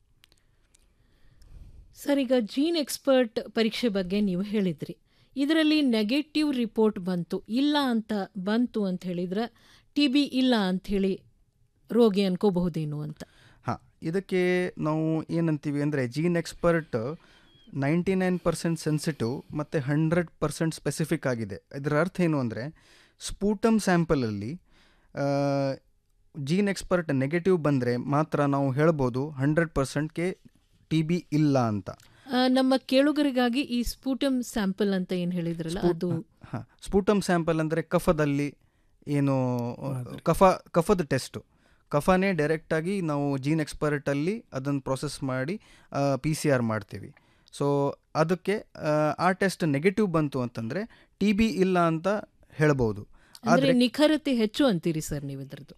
ಸರ್ ಈಗ ಜೀನ್ ಎಕ್ಸ್ಪರ್ಟ್ ಪರೀಕ್ಷೆ ಬಗ್ಗೆ ನೀವು ಹೇಳಿದ್ರಿ ಇದರಲ್ಲಿ ನೆಗೆಟಿವ್ ರಿಪೋರ್ಟ್ ಬಂತು ಇಲ್ಲ ಅಂತ ಬಂತು ಅಂತ ಹೇಳಿದ್ರೆ ಟಿ ಬಿ ಇಲ್ಲ ಅಂಥೇಳಿ ರೋಗಿ ಅನ್ಕೋಬಹುದೇನು ಅಂತ ಹಾಂ ಇದಕ್ಕೆ ನಾವು ಏನಂತೀವಿ ಅಂದರೆ GeneXpert ninety nine percent sensitive ಮತ್ತು ಹಂಡ್ರೆಡ್ ಪರ್ಸೆಂಟ್ ಸ್ಪೆಸಿಫಿಕ್ ಆಗಿದೆ ಇದರ ಅರ್ಥ ಏನು ಅಂದರೆ ಸ್ಪೂಟಮ್ ಸ್ಯಾಂಪಲಲ್ಲಿ ಜೀನ್ ಎಕ್ಸ್ಪರ್ಟ್ ನೆಗೆಟಿವ್ ಬಂದರೆ ಮಾತ್ರ ನಾವು ಹೇಳ್ಬೋದು ಹಂಡ್ರೆಡ್ ಪರ್ಸೆಂಟ್ಗೆ ಟಿ ಬಿ ಇಲ್ಲ ಅಂತ ಆ, ನಮ್ಮ ಕೇಳುಗರಿಗಾಗಿ ಈ ಸ್ಪೂಟಮ್ ಸ್ಯಾಂಪಲ್ ಅಂತ ಏನು ಹೇಳಿದ್ರಲ್ಲ ಅದು ಹಾಂ ಸ್ಪೂಟಮ್ ಸ್ಯಾಂಪಲ್ ಅಂದರೆ ಕಫದಲ್ಲಿ ಏನು ಕಫ ಕಫದ ಟೆಸ್ಟು ಕಫನೇ ಡೈರೆಕ್ಟಾಗಿ ನಾವು ಜೀನ್ ಎಕ್ಸ್ಪರ್ಟಲ್ಲಿ ಅದನ್ನು ಪ್ರೊಸೆಸ್ ಮಾಡಿ ಪಿ ಸಿ ಆರ್ ಮಾಡ್ತೀವಿ ಸೊ ಅದಕ್ಕೆ ಆ, ಆ ಟೆಸ್ಟ್ ನೆಗೆಟಿವ್ ಬಂತು ಅಂತಂದರೆ ಟಿ ಬಿ ಇಲ್ಲ ಅಂತ ಹೇಳ್ಬೋದು ಅಂದ್ರೆ ಆದರೆ ನಿಖರತೆ ಹೆಚ್ಚು ಅಂತೀರಿ ಸರ್ ನೀವು ಇದ್ರದ್ದು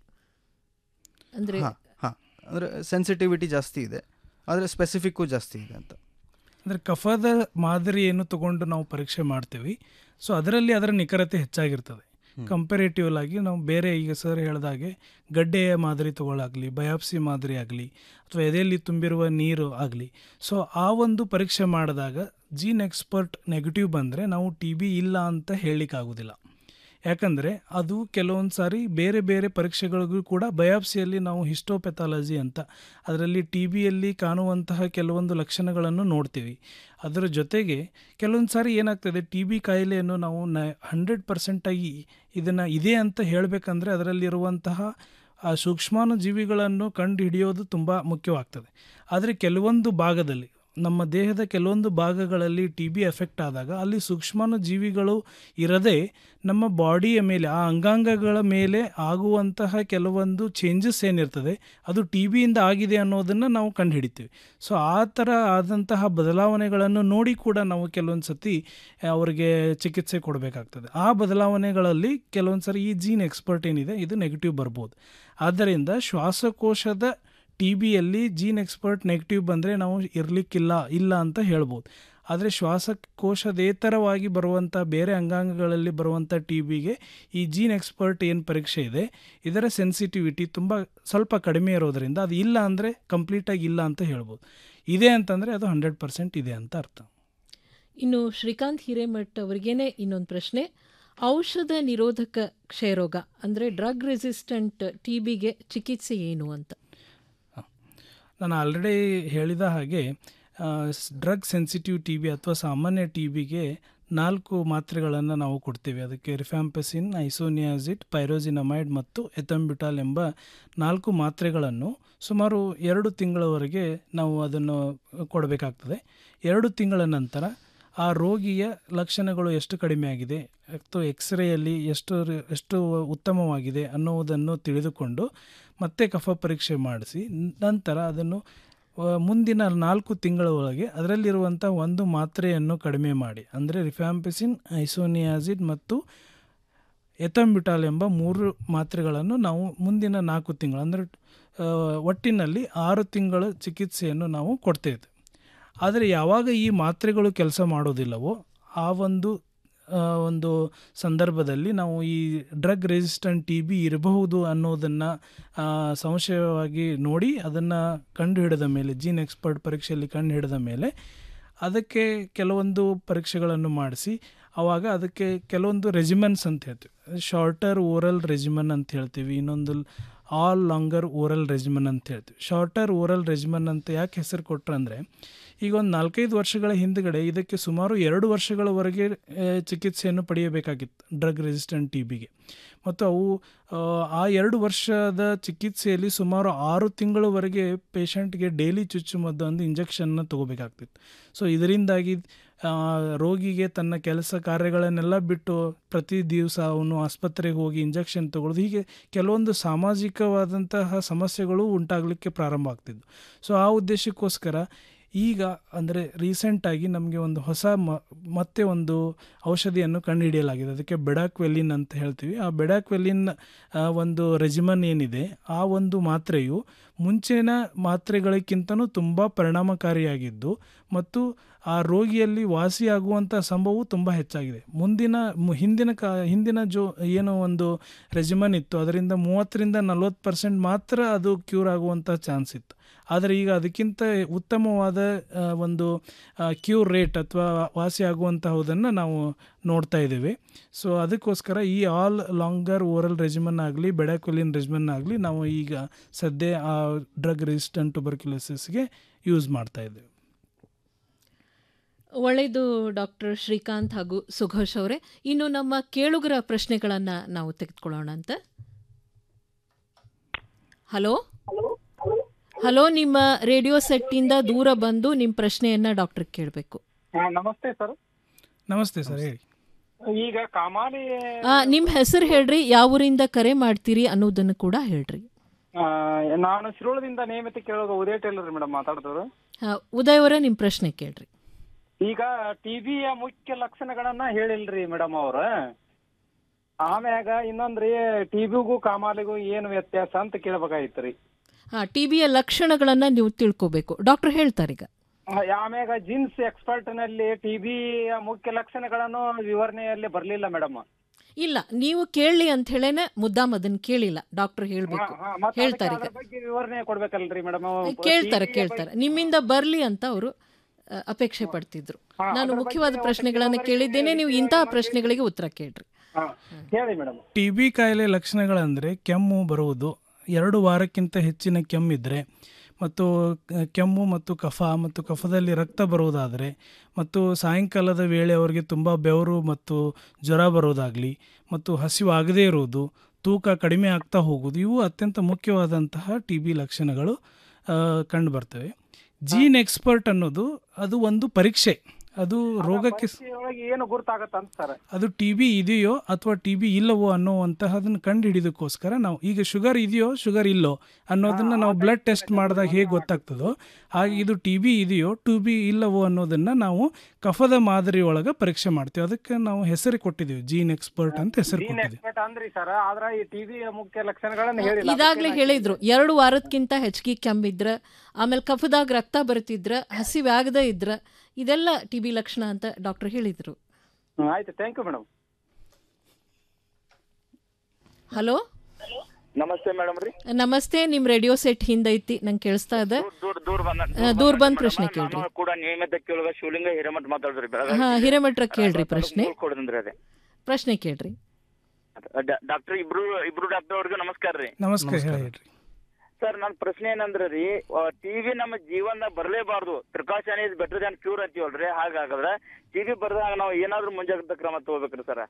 ಅಂದ್ರೆ ಹಾಂ ಹಾಂ ಅಂದರೆ ಸೆನ್ಸಿಟಿವಿಟಿ ಜಾಸ್ತಿ ಇದೆ ಆದರೆ ಸ್ಪೆಸಿಫಿಕ್ಕು ಜಾಸ್ತಿ ಇದೆ ಅಂತ ಅಂದರೆ ಕಫದ ಮಾದರಿಯನ್ನು ತಗೊಂಡು ನಾವು ಪರೀಕ್ಷೆ ಮಾಡ್ತೀವಿ ಸೊ ಅದರಲ್ಲಿ ಅದರ ನಿಖರತೆ ಹೆಚ್ಚಾಗಿರ್ತದೆ ಕಂಪೇರೇಟಿವ್ ಆಗಿ ನಾವು ಬೇರೆ ಈಗ ಸರ್ ಹೇಳಿದಾಗೆ ಗಡ್ಡೆಯ ಮಾದರಿ ತಗೊಳ್ಳಾಗಲಿ ಬಯಾಪ್ಸಿ ಮಾದರಿ ಆಗಲಿ ಅಥವಾ ಎದೆಯಲ್ಲಿ ತುಂಬಿರುವ ನೀರು ಆಗಲಿ ಸೊ ಆ ಒಂದು ಪರೀಕ್ಷೆ ಮಾಡಿದಾಗ ಜೀನ್ ಎಕ್ಸ್ಪರ್ಟ್ ನೆಗೆಟಿವ್ ಬಂದರೆ ನಾವು ಟಿ ಬಿ ಇಲ್ಲ ಅಂತ ಹೇಳಲಿಕ್ಕಾಗೋದಿಲ್ಲ ಯಾಕಂದರೆ ಅದು ಕೆಲವೊಂದು ಸಾರಿ ಬೇರೆ ಬೇರೆ ಪರೀಕ್ಷೆಗಳಿಗೂ ಕೂಡ ಬಯಾಪ್ಸಿಯಲ್ಲಿ ನಾವು ಹಿಸ್ಟೋಪೆಥಾಲಜಿ ಅಂತ ಅದರಲ್ಲಿ ಟಿ ಬಿಯಲ್ಲಿ ಕಾಣುವಂತಹ ಕೆಲವೊಂದು ಲಕ್ಷಣಗಳನ್ನು ನೋಡ್ತೀವಿ ಅದರ ಜೊತೆಗೆ ಕೆಲವೊಂದು ಸಾರಿ ಏನಾಗ್ತದೆ ಟಿ ಬಿ ಕಾಯಿಲೆಯನ್ನು ನಾವು ನ ಹಂಡ್ರೆಡ್ ಪರ್ಸೆಂಟಾಗಿ ಇದನ್ನು ಇದೆ ಅಂತ ಹೇಳಬೇಕಂದ್ರೆ ಅದರಲ್ಲಿರುವಂತಹ ಆ ಸೂಕ್ಷ್ಮಾಣು ಜೀವಿಗಳನ್ನು ಕಂಡು ಹಿಡಿಯೋದು ತುಂಬ ಮುಖ್ಯವಾಗ್ತದೆ ಆದರೆ ಕೆಲವೊಂದು ಭಾಗದಲ್ಲಿ ನಮ್ಮ ದೇಹದ ಕೆಲವೊಂದು ಭಾಗಗಳಲ್ಲಿ ಟಿ ಬಿ ಎಫೆಕ್ಟ್ ಆದಾಗ ಅಲ್ಲಿ ಸೂಕ್ಷ್ಮಾಣು ಜೀವಿಗಳು ಇರದೆ ನಮ್ಮ ಬಾಡಿಯ ಮೇಲೆ ಆ ಅಂಗಾಂಗಗಳ ಮೇಲೆ ಆಗುವಂತಹ ಕೆಲವೊಂದು ಚೇಂಜಸ್ ಏನಿರ್ತದೆ ಅದು ಟಿ ಬಿಯಿಂದ ಆಗಿದೆ ಅನ್ನೋದನ್ನು ನಾವು ಕಂಡುಹಿಡಿತೀವಿ ಸೊ ಆ ಥರ ಆದಂತಹ ಬದಲಾವಣೆಗಳನ್ನು ನೋಡಿ ಕೂಡ ನಾವು ಕೆಲವೊಂದು ಸತಿ ಅವರಿಗೆ ಚಿಕಿತ್ಸೆ ಕೊಡಬೇಕಾಗ್ತದೆ ಆ ಬದಲಾವಣೆಗಳಲ್ಲಿ ಕೆಲವೊಂದು ಸರಿ ಈ ಜೀನ್ ಎಕ್ಸ್ಪರ್ಟ್ ಏನಿದೆ ಇದು ನೆಗೆಟಿವ್ ಬರ್ಬೋದು ಆದ್ದರಿಂದ ಶ್ವಾಸಕೋಶದ ಟಿ ಬಿಯಲ್ಲಿ ಜೀನ್ ಎಕ್ಸ್ಪರ್ಟ್ ನೆಗೆಟಿವ್ ಬಂದರೆ ನಾವು ಇರಲಿಕ್ಕಿಲ್ಲ ಇಲ್ಲ ಅಂತ ಹೇಳ್ಬೋದು ಆದರೆ ಶ್ವಾಸಕೋಶದೇತರವಾಗಿ ಬರುವಂಥ ಬೇರೆ ಅಂಗಾಂಗಗಳಲ್ಲಿ ಬರುವಂಥ ಟಿ ಬಿಗೆ ಈ ಜೀನ್ ಎಕ್ಸ್ಪರ್ಟ್ ಏನು ಪರೀಕ್ಷೆ ಇದೆ ಇದರ ಸೆನ್ಸಿಟಿವಿಟಿ ತುಂಬ ಸ್ವಲ್ಪ ಕಡಿಮೆ ಇರೋದರಿಂದ ಅದು ಇಲ್ಲ ಅಂದರೆ ಕಂಪ್ಲೀಟಾಗಿ ಇಲ್ಲ ಅಂತ ಹೇಳ್ಬೋದು ಇದೆ ಅಂತಂದರೆ ಅದು ಹಂಡ್ರೆಡ್ ಪರ್ಸೆಂಟ್ ಇದೆ ಅಂತ ಅರ್ಥ ಇನ್ನು ಶ್ರೀಕಾಂತ್ ಹಿರೇಮಠ್ ಅವರಿಗೇನೆ ಇನ್ನೊಂದು ಪ್ರಶ್ನೆ ಔಷಧ ನಿರೋಧಕ ಕ್ಷಯರೋಗ ಅಂದರೆ ಡ್ರಗ್ ರೆಸಿಸ್ಟೆಂಟ್ ಟಿ ಬಿಗೆ ಚಿಕಿತ್ಸೆ ಏನು ಅಂತ ನಾನು ಆಲ್ರೆಡಿ ಹೇಳಿದ ಹಾಗೆ ಡ್ರಗ್ ಸೆನ್ಸಿಟಿವ್ ಟಿ ಬಿ ಅಥವಾ ಸಾಮಾನ್ಯ ಟಿ ಬಿಗೆ ನಾಲ್ಕು ಮಾತ್ರೆಗಳನ್ನು ನಾವು ಕೊಡ್ತೇವೆ ಅದಕ್ಕೆ ರಿಫ್ಯಾಂಪಸಿನ್ ಐಸೋನಿಯಾಸಿಡ್ ಪೈರೋಜಿನಮೈಡ್ ಮತ್ತು ಎಥಂಬ್ಯುಟಾಲ್ ಎಂಬ ನಾಲ್ಕು ಮಾತ್ರೆಗಳನ್ನು ಸುಮಾರು ಎರಡು ತಿಂಗಳವರೆಗೆ ನಾವು ಅದನ್ನು ಕೊಡಬೇಕಾಗ್ತದೆ ಎರಡು ತಿಂಗಳ ನಂತರ ಆ ರೋಗಿಯ ಲಕ್ಷಣಗಳು ಎಷ್ಟು ಕಡಿಮೆ ಆಗಿದೆ ಅಥವಾ ಎಕ್ಸ್ರೇಯಲ್ಲಿ ಎಷ್ಟು ಎಷ್ಟು ಉತ್ತಮವಾಗಿದೆ ಅನ್ನುವುದನ್ನು ತಿಳಿದುಕೊಂಡು ಮತ್ತೆ ಕಫ ಪರೀಕ್ಷೆ ಮಾಡಿಸಿ ನಂತರ ಅದನ್ನು ಮುಂದಿನ ನಾಲ್ಕು ತಿಂಗಳ ಒಳಗೆ ಅದರಲ್ಲಿರುವಂಥ ಒಂದು ಮಾತ್ರೆಯನ್ನು ಕಡಿಮೆ ಮಾಡಿ ಅಂದರೆ ರಿಫ್ಯಾಂಪಿಸಿನ್ ಐಸೋನಿಯಾಸಿಡ್ ಮತ್ತು ಎಥಂಬ್ಯುಟಾಲ್ ಎಂಬ ಮೂರು ಮಾತ್ರೆಗಳನ್ನು ನಾವು ಮುಂದಿನ ನಾಲ್ಕು ತಿಂಗಳು ಅಂದರೆ ಒಟ್ಟಿನಲ್ಲಿ ಆರು ತಿಂಗಳ ಚಿಕಿತ್ಸೆಯನ್ನು ನಾವು ಕೊಡ್ತೇವೆ ಆದರೆ ಯಾವಾಗ ಈ ಮಾತ್ರೆಗಳು ಕೆಲಸ ಮಾಡೋದಿಲ್ಲವೋ ಆ ಒಂದು ಒಂದು ಸಂದರ್ಭದಲ್ಲಿ ನಾವು ಈ ಡ್ರಗ್ ರೆಸಿಸ್ಟೆಂಟ್ ಟಿ ಬಿ ಇರಬಹುದು ಅನ್ನೋದನ್ನು ಸಂಶಯವಾಗಿ ನೋಡಿ ಅದನ್ನು ಕಂಡುಹಿಡಿದ ಮೇಲೆ ಜೀನ್ ಎಕ್ಸ್ಪರ್ಟ್ ಪರೀಕ್ಷೆಯಲ್ಲಿ ಕಂಡುಹಿಡಿದ ಮೇಲೆ ಅದಕ್ಕೆ ಕೆಲವೊಂದು ಪರೀಕ್ಷೆಗಳನ್ನು ಮಾಡಿಸಿ ಆವಾಗ ಅದಕ್ಕೆ ಕೆಲವೊಂದು ರೆಜಿಮೆನ್ಸ್ ಅಂತ ಹೇಳ್ತೀವಿ ಶಾರ್ಟರ್ ಓರಲ್ ರೆಜಿಮನ್ ಅಂತ ಹೇಳ್ತೀವಿ ಇನ್ನೊಂದು ಆಲ್ ಲಾಂಗರ್ ಓರಲ್ ರೆಜಿಮನ್ ಅಂತ ಹೇಳ್ತೀವಿ ಶಾರ್ಟರ್ ಓರಲ್ ರೆಜಿಮನ್ ಅಂತ ಯಾಕೆ ಹೆಸರು ಕೊಟ್ರೆ ಅಂದರೆ ಈಗ ಒಂದು ನಾಲ್ಕೈದು ವರ್ಷಗಳ ಹಿಂದುಗಡೆ ಇದಕ್ಕೆ ಸುಮಾರು ಎರಡು ವರ್ಷಗಳವರೆಗೆ ಚಿಕಿತ್ಸೆಯನ್ನು ಪಡೆಯಬೇಕಾಗಿತ್ತು ಡ್ರಗ್ ರೆಸಿಸ್ಟೆಂಟ್ ಟಿ ಬಿಗೆ ಮತ್ತು ಅವು ಆ ಎರಡು ವರ್ಷದ ಚಿಕಿತ್ಸೆಯಲ್ಲಿ ಸುಮಾರು ಆರು ತಿಂಗಳವರೆಗೆ ಪೇಷಂಟ್ಗೆ ಡೈಲಿ ಚುಚ್ಚುಮದ್ದು ಒಂದು ಇಂಜೆಕ್ಷನ್ನ ತಗೋಬೇಕಾಗ್ತಿತ್ತು ಸೊ ಇದರಿಂದಾಗಿ ರೋಗಿಗೆ ತನ್ನ ಕೆಲಸ ಕಾರ್ಯಗಳನ್ನೆಲ್ಲ ಬಿಟ್ಟು ಪ್ರತಿ ದಿವಸ ಅವನು ಆಸ್ಪತ್ರೆಗೆ ಹೋಗಿ ಇಂಜೆಕ್ಷನ್ ತಗೊಳ್ಳೋದು ಹೀಗೆ ಕೆಲವೊಂದು ಸಾಮಾಜಿಕವಾದಂತಹ ಸಮಸ್ಯೆಗಳು ಉಂಟಾಗಲಿಕ್ಕೆ ಪ್ರಾರಂಭ ಆಗ್ತಿದ್ವು ಸೊ ಆ ಉದ್ದೇಶಕ್ಕೋಸ್ಕರ ಈಗ ಅಂದರೆ ರೀಸೆಂಟಾಗಿ ನಮಗೆ ಒಂದು ಹೊಸ ಮ ಮತ್ತೆ ಒಂದು ಔಷಧಿಯನ್ನು ಕಂಡುಹಿಡಿಯಲಾಗಿದೆ ಅದಕ್ಕೆ ಬೆಡಾಕ್ವೆಲಿನ್ ಅಂತ ಹೇಳ್ತೀವಿ ಆ ಬೆಡಾಕ್ವೆಲಿನ್ ಒಂದು ರೆಜಿಮನ್ ಏನಿದೆ ಆ ಒಂದು ಮಾತ್ರೆಯು ಮುಂಚಿನ ಮಾತ್ರೆಗಳಿಗಿಂತನೂ ತುಂಬ ಪರಿಣಾಮಕಾರಿಯಾಗಿದ್ದು ಮತ್ತು ಆ ರೋಗಿಯಲ್ಲಿ ವಾಸಿಯಾಗುವಂಥ ಸಂಭವವು ತುಂಬ ಹೆಚ್ಚಾಗಿದೆ ಮುಂದಿನ ಹಿಂದಿನ ಕಾ ಹಿಂದಿನ ಜೋ ಏನೋ ಒಂದು ರೆಜಿಮನ್ ಇತ್ತು ಅದರಿಂದ ಮೂವತ್ತರಿಂದ ನಲ್ವತ್ತು ಪರ್ಸೆಂಟ್ ಮಾತ್ರ ಅದು ಕ್ಯೂರ್ ಆಗುವಂಥ ಚಾನ್ಸ್ ಇತ್ತು ಆದರೆ ಈಗ ಅದಕ್ಕಿಂತ ಉತ್ತಮವಾದ ಒಂದು ಕ್ಯೂರ್ ರೇಟ್ ಅಥವಾ ವಾಸಿ ಆಗುವಂತಹದನ್ನು ನಾವು ನೋಡ್ತಾ ಇದ್ದೇವೆ ಸೊ ಅದಕ್ಕೋಸ್ಕರ ಈ ಆಲ್ ಲಾಂಗರ್ ಓರಲ್ ರೆಜಿಮನ್ ಆಗಲಿ ಬೆಡಾಕ್ವಲಿನ್ ರೆಜಿಮನ್ ಆಗಲಿ ನಾವು ಈಗ ಸದ್ಯ ಆ ಡ್ರಗ್ ರೆಸಿಸ್ಟೆಂಟ್ ಟ್ಯುಬರ್ಕ್ಯುಲೋಸಿಸ್ಗೆ ಯೂಸ್ ಮಾಡ್ತಾ ಇದ್ದೇವೆ ಒಳ್ಳೆಯದು ಡಾಕ್ಟರ್ ಶ್ರೀಕಾಂತ್ ಹಾಗೂ ಸುಘೋಷ್ ಅವರೇ ಇನ್ನು ನಮ್ಮ ಕೇಳುಗರ ಪ್ರಶ್ನೆಗಳನ್ನು ನಾವು ತೆಗೆದುಕೊಳ್ಳೋಣ ಅಂತ ಹಲೋ ಹಲೋ ನಿಮ್ಮ ರೇಡಿಯೋ ಸೆಟ್ಟಿಂದ ದೂರ ಬಂದು ನಿಮ್ಮ ಪ್ರಶ್ನೆಯನ್ನ ಡಾಕ್ಟರ್ ಕೇಳಬೇಕು ಹಾ, ನಮಸ್ತೆ ಸರ್ ನಮಸ್ತೆ ಸರ್ ಹೇಳಿ ಈಗ ಕಾಮಾಲಿ ನಿಮ್ಮ ಹೆಸರು ಹೇಳ್ರಿ ಯಾವ ಊರಿಂದ ಕರೆ ಮಾಡ್ತೀರಿ ಅನ್ನೋದನ್ನು ಕೂಡ ಹೇಳ್ರಿ ಆ, ನಾನು ಶಿರೋಳದಿಂದ ನೇಮಿತ ಕೇಳೋದು ಉದಯ ಟೇಲರ್ ಮೇಡಮ್ ಮಾತಾಡ್ತವ್ರು ಆ, ಉದಯ್ ಅವರೇ ನಿಮ್ಮ ಪ್ರಶ್ನೆ ಕೇಳ್ರಿ ಈಗ ಟಿಬಿಯ ಮುಖ್ಯ ಲಕ್ಷಣಗಳನ್ನ ಹೇಳಿಲ್ರಿ ಮೇಡಮ್ ಅವ್ರ ಆಮ್ಯಾಗ ಇನ್ನೊಂದ್ರಿ ಟಿಬಿಗೂ ಕಾಮಾಲಿಗೂ ಏನು ವ್ಯತ್ಯಾಸ ಅಂತ ಕೇಳ್ಬೇಕಾಗಿತ್ರಿ ಹಾ ಟಿ ಬಿಯ ಲಕ್ಷಣಗಳನ್ನ ನೀವು ತಿಳ್ಕೋಬೇಕು ಡಾಕ್ಟರ್ ಹೇಳ್ತಾರೀಗ ಆ, ಆಮ್ಯಾಗ ಜಿನ್ಸ್ ಎಕ್ಸ್ಪರ್ಟ್ ನಲ್ಲಿ ಟಿಬಿಯ ಮುಖ್ಯ ಲಕ್ಷಣಗಳನ್ನು ವಿವರಣೆಯಲ್ಲಿ ಬರ್ಲಿಲ್ಲ ಮೇಡಮ್ ಇಲ್ಲ ನೀವು ಕೇಳಲಿ ಅಂತ ಹೇಳೇನೆ ಮುದ್ದಾಮ್ ಅದನ್ನ ಕೇಳಿಲ್ಲ ಡಾಕ್ಟರ್ ಹೇಳ್ಬೇಕು ಹೇಳ್ತಾರೆ ಈಗ ಬಗ್ಗೆ ವಿವರಣೆ ಕೊಡ್ಬೇಕಲ್ರಿ ಮೇಡಮ್ ಕೇಳ್ತಾರೆ ಕೇಳ್ತಾರೆ ನಿಮ್ಮಿಂದ ಬರ್ಲಿ ಅಂತ ಅವರು ಅಪೇಕ್ಷೆ ಪಡ್ತಿದ್ರು ನಾನು ಮುಖ್ಯವಾದ ಪ್ರಶ್ನೆಗಳನ್ನ ಕೇಳಿದ್ದೇನೆ ನೀವು ಇಂತಹ ಪ್ರಶ್ನೆಗಳಿಗೆ ಉತ್ತರ ಕೇಳ್ರಿ ಹೇಳಿ ಮೇಡಮ್ ಟಿ ಬಿ ಕಾಯಿಲೆ ಲಕ್ಷಣಗಳಂದರೆ ಕೆಮ್ಮು ಬರುವುದು ಎರಡು ವಾರಕ್ಕಿಂತ ಹೆಚ್ಚಿನ ಕೆಮ್ಮಿದ್ರೆ ಮತ್ತು ಕ- ಕೆಮ್ಮು ಮತ್ತು ಕಫ ಮತ್ತು ಕಫದಲ್ಲಿ ರಕ್ತ ಬರುವುದಾದರೆ ಮತ್ತು ಸಾಯಂಕಾಲದ ವೇಳೆ ಅವರಿಗೆ ತುಂಬ ಬೆವರು ಮತ್ತು ಜ್ವರ ಬರೋದಾಗಲಿ ಮತ್ತು ಹಸಿವಾಗದೇ ಇರುವುದು ತೂಕ ಕಡಿಮೆ ಆಗ್ತಾ ಹೋಗುವುದು ಇವು ಅತ್ಯಂತ ಮುಖ್ಯವಾದಂತಹ ಟಿ ಬಿ ಲಕ್ಷಣಗಳು ಕಂಡು ಬರ್ತವೆ ಜೀನ್ ಎಕ್ಸ್ಪರ್ಟ್ ಅನ್ನೋದು ಅದು ಒಂದು ಪರೀಕ್ಷೆ ಅದು ರೋಗಕ್ಕೆ ಸ- ಒಳಗೆ ಏನು ಗುರ್ತಾಗತ್ತಂತ ಸರ್ ಅದು ಟಿ ಬಿ ಇದೆಯೋ ಅಥವಾ ಟಿ ಬಿ ಇಲ್ಲವೋ ಅನ್ನೋವಂತಹದನ್ನು ಕಂಡು ಹಿಡಿದಕ್ಕೋಸ್ಕರ ನಾವು ಈಗ ಶುಗರ್ ಇದೆಯೋ ಶುಗರ್ ಇಲ್ಲೋ ಅನ್ನೋದನ್ನ ನಾವು ಬ್ಲಡ್ ಟೆಸ್ಟ್ ಮಾಡಿದಾಗ ಹೇಗೆ ಗೊತ್ತಾಗ್ತದೋ ಹಾಗೆ ಇದು ಟಿ ಬಿ ಇದೆಯೋ ಟು ಬಿ ಇಲ್ಲವೋ ಅನ್ನೋದನ್ನ ನಾವು ಕಫದ ಮಾದರಿ ಒಳಗೆ ಪರೀಕ್ಷೆ ಮಾಡ್ತೀವಿ ಅದಕ್ಕೆ ನಾವು ಹೆಸರು ಕೊಟ್ಟಿದ್ದೀವಿ ಜೀನ್ ಎಕ್ಸ್ಪರ್ಟ್ ಅಂತ ಹೆಸರು ಜೀನ್ ಕೊಟ್ಟಿದ್ದೀವಿ ಎಕ್ಸ್ಪರ್ಟ್ ಅಂದ್ರಿ ಸರ್ ಆದ್ರ ಈ ಟಿಬಿಯ ಮುಖ್ಯ ಲಕ್ಷಣಗಳನ್ನ ಹೇಳಿಲ್ಲ ಇದಾಗ್ಲೇ ಹೇಳಿದ್ರು ಎರಡು ವಾರಕ್ಕಿಂತ ಹೆಚ್ಚಿಗೆ ಕೆಮ್ಮಿದ್ರ ಆಮೇಲೆ ಕಫದಾಗ ರಕ್ತ ಬರ್ತಿದ್ರ ಹಸಿವೆ ಆಗದೇ ಇದ್ರ ಇದೆಲ್ಲ ಟಿ ಬಿ ಲಕ್ಷಣ ಅಂತ ಡಾಕ್ಟರ್ ಹೇಳಿದ್ರು ಹ್ಮ್, ಆಯ್ತು ಥ್ಯಾಂಕ್ ಯು ಮೇಡಮ್ ಹಲೋ ನಮಸ್ತೆ ಮೇಡಮ್ ರೀ ನಮಸ್ತೆ ನಿಮ್ ರೇಡಿಯೋ ಸೆಟ್ ಹಿಂದೈತಿ ನಂಗೆ ಕೇಳಿಸ್ತಾ ಇದೆ ದೂರ ದೂರ ಬಂದ ಆ, ದೂರ ಬಂದ್ ಪ್ರಶ್ನೆ ಕೇಳ್ರಿ ನಾನು ಕೂಡ ನಿಯಮಿತ ಕೇಳುವ ಶಿವಲಿಂಗ ಹಿರೇಮಠ ಮಾತಾಡಿದ್ರಿ ಹಾ ಹಿರೇಮಠ್ರ ಕೇಳ್ರಿ ಪ್ರಶ್ನೆ ಕೊಡದಂದ್ರಿ ಅದೇ ಪ್ರಶ್ನೆ ಕೇಳ್ರಿ ಡಾಕ್ಟರ್ ಇಬ್ರು ಇಬ್ರು ಡಾಕ್ಟರ್ ಅವ್ರಿಗೂ ನಮಸ್ಕಾರ ರೀ ನಮಸ್ಕಾರ ಹೇಳ್ರಿ ಸರ್ ನನ್ನ ಪ್ರಶ್ನೆ ಏನಂದ್ರೆ ರೀ ಟಿವಿ ನಮ್ಮ ಜೀವನದಾಗ ಬರಲೇಬಾರ್ದು precaution is better than cure ಅಂತೀವಲ್ರಿ ಹಾಗಾಗದ್ರೆ ಟಿವಿ ಬರ್ದಾಗ ನಾವು ಏನಾದ್ರೂ ಮುಂಜಾಗ್ರತಾ ಕ್ರಮ ತಗೋಬೇಕ್ರಿ ಸರ್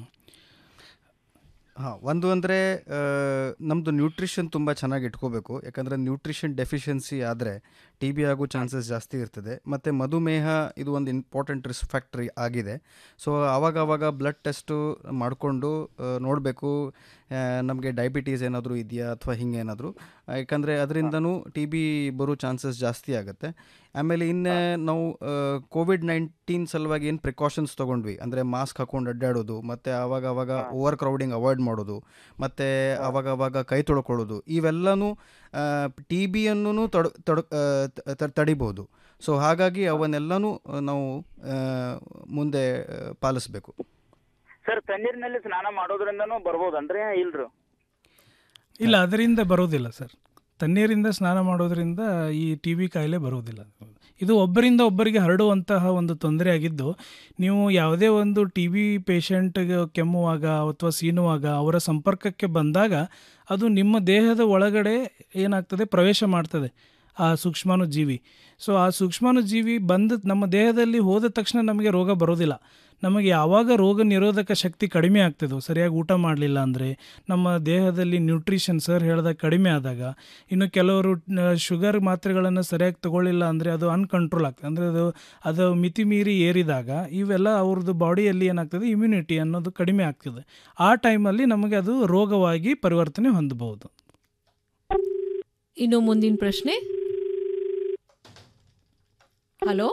ಹಾಂ ಒಂದು ಅಂದರೆ ನಮ್ಮದು ನ್ಯೂಟ್ರಿಷನ್ ತುಂಬ ಚೆನ್ನಾಗಿ ಇಟ್ಕೋಬೇಕು ಯಾಕಂದರೆ ನ್ಯೂಟ್ರಿಷನ್ ಡೆಫಿಷಿಯನ್ಸಿ ಆದರೆ ಟಿ ಬಿ ಆಗೋ ಚಾನ್ಸಸ್ ಜಾಸ್ತಿ ಇರ್ತದೆ ಮತ್ತು ಮಧುಮೇಹ ಇದು ಒಂದು ಇಂಪಾರ್ಟೆಂಟ್ ರಿಸ್ಕ್ ಫ್ಯಾಕ್ಟ್ರಿ ಆಗಿದೆ ಸೊ ಆವಾಗ ಆವಾಗ ಬ್ಲಡ್ ಟೆಸ್ಟು ಮಾಡಿಕೊಂಡು ನೋಡಬೇಕು ನಮಗೆ ಡಯಾಬಿಟೀಸ್ ಏನಾದರೂ ಇದೆಯಾ ಅಥವಾ ಹಿಂಗೆ ಏನಾದರೂ ಯಾಕಂದರೆ ಅದರಿಂದನೂ ಟಿ ಬಿ ಬರೋ ಚಾನ್ಸಸ್ ಜಾಸ್ತಿ ಆಗುತ್ತೆ ಆಮೇಲೆ ಇನ್ನು ನಾವು ಕೋವಿಡ್ ನೈನ್ಟೀನ್ ಸಲುವಾಗಿ ಏನು ಪ್ರಿಕಾಷನ್ಸ್ ತೊಗೊಂಡ್ವಿ ಅಂದರೆ ಮಾಸ್ಕ್ ಹಾಕೊಂಡು ಅಡ್ಡಾಡೋದು ಮತ್ತು ಆವಾಗ ಆವಾಗ ಓವರ್ ಕ್ರೌಡಿಂಗ್ ಅವಾಯ್ಡ್ ಮಾಡೋದು ಮತ್ತು ಆವಾಗ ಆವಾಗ ಕೈ ತೊಳ್ಕೊಳ್ಳೋದು ಇವೆಲ್ಲನೂ ಟಿ ಬಿಯನ್ನು ತಡ ತಡ ಆ, ತ- ತ- ತಡಿಬೋದು ಸೊ ಹಾಗಾಗಿ ಅವನ್ನೆಲ್ಲನೂ ನಾವು ಆ, ಮುಂದೆ ಆ, ಪಾಲಿಸ್ಬೇಕು ಸರ್ ತಣ್ಣೀರಿನಲ್ಲಿ ಸ್ನಾನ ಮಾಡೋದ್ರಿಂದನೂ ಬರ್ಬೋದನ್ರಿ ಇಲ್ರಿ ಇಲ್ಲ ಅದರಿಂದ ಬರೋದಿಲ್ಲ ಸರ್ ತಣ್ಣೀರಿಂದ ಸ್ನಾನ ಮಾಡೋದ್ರಿಂದ ಈ ಟಿ ಬಿ ಕಾಯಿಲೆ ಬರೋದಿಲ್ಲ ಇದು ಒಬ್ಬರಿಂದ ಒಬ್ಬರಿಗೆ ಹರಡುವಂತಹ ಒಂದು ತೊಂದರೆ ಆಗಿದ್ದು ನೀವು ಯಾವುದೇ ಒಂದು ಟಿ ಬಿ ಪೇಷಂಟ್ಗೆ ಕೆಮ್ಮುವಾಗ ಅಥವಾ ಸೀನುವಾಗ ಅವರ ಸಂಪರ್ಕಕ್ಕೆ ಬಂದಾಗ ಅದು ನಿಮ್ಮ ದೇಹದ ಒಳಗಡೆ ಏನಾಗ್ತದೆ ಪ್ರವೇಶ ಮಾಡ್ತದೆ ಆ ಸೂಕ್ಷ್ಮಾಣು ಜೀವಿ ಸೊ ಆ ಸೂಕ್ಷ್ಮಾಣು ಜೀವಿ ಬಂದ ನಮ್ಮ ದೇಹದಲ್ಲಿ ಹೋದ ತಕ್ಷಣ ನಮಗೆ ರೋಗ ಬರೋದಿಲ್ಲ ನಮಗೆ ಯಾವಾಗ ರೋಗ ನಿರೋಧಕ ಶಕ್ತಿ ಕಡಿಮೆ ಆಗ್ತದೋ ಸರಿಯಾಗಿ ಊಟ ಮಾಡಲಿಲ್ಲ ಅಂದರೆ ನಮ್ಮ ದೇಹದಲ್ಲಿ ನ್ಯೂಟ್ರಿಷನ್ ಸರ್ ಹೇಳಿದಾಗ ಕಡಿಮೆ ಆದಾಗ ಇನ್ನು ಕೆಲವರು ಶುಗರ್ ಮಾತ್ರೆಗಳನ್ನು ಸರಿಯಾಗಿ ತಗೊಳ್ಳಿಲ್ಲ ಅಂದರೆ ಅದು ಅನ್ಕಂಟ್ರೋಲ್ ಆಗ್ತದೆ ಅಂದರೆ ಅದು ಅದು ಮಿತಿ ಮೀರಿ ಏರಿದಾಗ ಇವೆಲ್ಲ ಅವ್ರದ್ದು ಬಾಡಿಯಲ್ಲಿ ಏನಾಗ್ತದೆ ಇಮ್ಯುನಿಟಿ ಅನ್ನೋದು ಕಡಿಮೆ ಆಗ್ತದೆ ಆ ಟೈಮಲ್ಲಿ ನಮಗೆ ಅದು ರೋಗವಾಗಿ ಪರಿವರ್ತನೆ ಹೊಂದಬಹುದು ಇನ್ನು ಮುಂದಿನ ಪ್ರಶ್ನೆ ಹಲೋ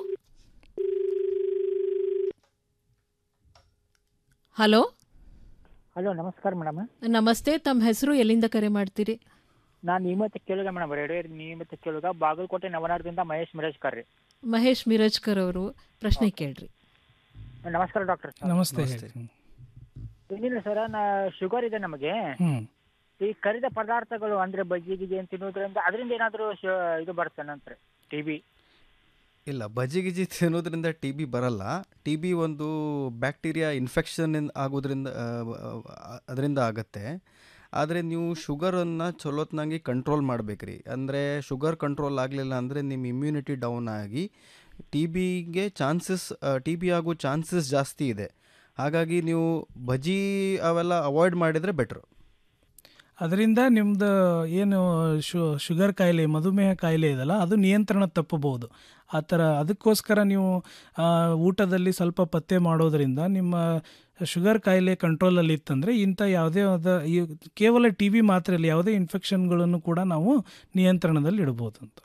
ಹಲೋ ಹಲೋ ನಮಸ್ಕಾರ ಮೇಡಮ್ ನಮಸ್ತೆ ತಮ್ಮ ಹೆಸರು ಎಲ್ಲಿಂದ ಕರೆ ಮಾಡ್ತೀರಿ ನಾನು ನಿಯಮಿತ ಕೇಳುಗ ಮೇಡಮ್ ರೇಡಿಯೋ ನಿಯಮಿತ ಕೇಳುಗ ಬಾಗಲಕೋಟೆ ನವನಾರದಿಂದ ಮಹೇಶ್ ಮಿರೇಶ್ಕರ್ ರೀ ಮಹೇಶ್ ಮಿರಜ್ಕರ್ ಅವರು ಪ್ರಶ್ನೆ ಕೇಳ್ರಿ ನಮಸ್ಕಾರ ಡಾಕ್ಟರ್ ನಮಸ್ತೆ ಏನಿಲ್ಲ ಸರ್ ನಾ ಶುಗರ್ ಇದೆ ನಮಗೆ ಹ್ಮ್ ಈ ಕರಿದ ಪದಾರ್ಥಗಳು ಅಂದ್ರೆ ಬಜ್ಜಿ ಗಿಜ್ಜಿ ಅಂತ ತಿನ್ನೋದ್ರಿಂದ ಅದರಿಂದ ಏನಾದರೂ ಇದು ಬರ್ತೇನಂತ್ರಿ ಟಿ ಬಿ ಇಲ್ಲ ಬಜ್ಜಿ ಗಿಜಿ ತಿನ್ನೋದ್ರಿಂದ ಟಿ ಬಿ ಬರಲ್ಲ ಟಿ ಬಿ ಒಂದು ಬ್ಯಾಕ್ಟೀರಿಯಾ ಇನ್ಫೆಕ್ಷನ್ ಆಗೋದ್ರಿಂದ ಅದರಿಂದ ಆಗತ್ತೆ ಆದರೆ ನೀವು ಶುಗರನ್ನು ಚಲೋತ್ನಾಗಿ ಕಂಟ್ರೋಲ್ ಮಾಡ್ಬೇಕ್ರಿ ಅಂದರೆ ಶುಗರ್ ಕಂಟ್ರೋಲ್ ಆಗಲಿಲ್ಲ ಅಂದರೆ ನಿಮ್ಮ ಇಮ್ಯುನಿಟಿ ಡೌನ್ ಆಗಿ ಟಿ ಬಿಗೆ ಚಾನ್ಸಸ್ ಟಿ ಬಿ ಆಗೋ ಚಾನ್ಸಸ್ ಜಾಸ್ತಿ ಇದೆ ಹಾಗಾಗಿ ನೀವು ಬಜ್ಜಿ ಅವೆಲ್ಲ ಅವಾಯ್ಡ್ ಮಾಡಿದರೆ ಬೆಟ್ರು ಅದರಿಂದ ನಿಮ್ದು ಏನು ಶು ಶುಗರ್ ಕಾಯಿಲೆ ಮಧುಮೇಹ ಕಾಯಿಲೆ ಇದೆಯಲ್ಲ ಅದು ನಿಯಂತ್ರಣ ತಪ್ಪಬಹುದು ಆ ಥರ ಅದಕ್ಕೋಸ್ಕರ ನೀವು ಆ, ಊಟದಲ್ಲಿ ಸ್ವಲ್ಪ ಪತ್ತೆ ಮಾಡೋದ್ರಿಂದ ನಿಮ್ಮ ಶುಗರ್ ಕಾಯಿಲೆ ಕಂಟ್ರೋಲಲ್ಲಿ ಇತ್ತಂದರೆ ಇಂಥ ಯಾವುದೇ ಆದ ಈ ಕೇವಲ ಟಿ ಬಿ ಮಾತ್ರ ಇಲ್ಲ ಯಾವುದೇ ಇನ್ಫೆಕ್ಷನ್ಗಳನ್ನು ಕೂಡ ನಾವು ನಿಯಂತ್ರಣದಲ್ಲಿ ಇಡ್ಬೋದು ಅಂತ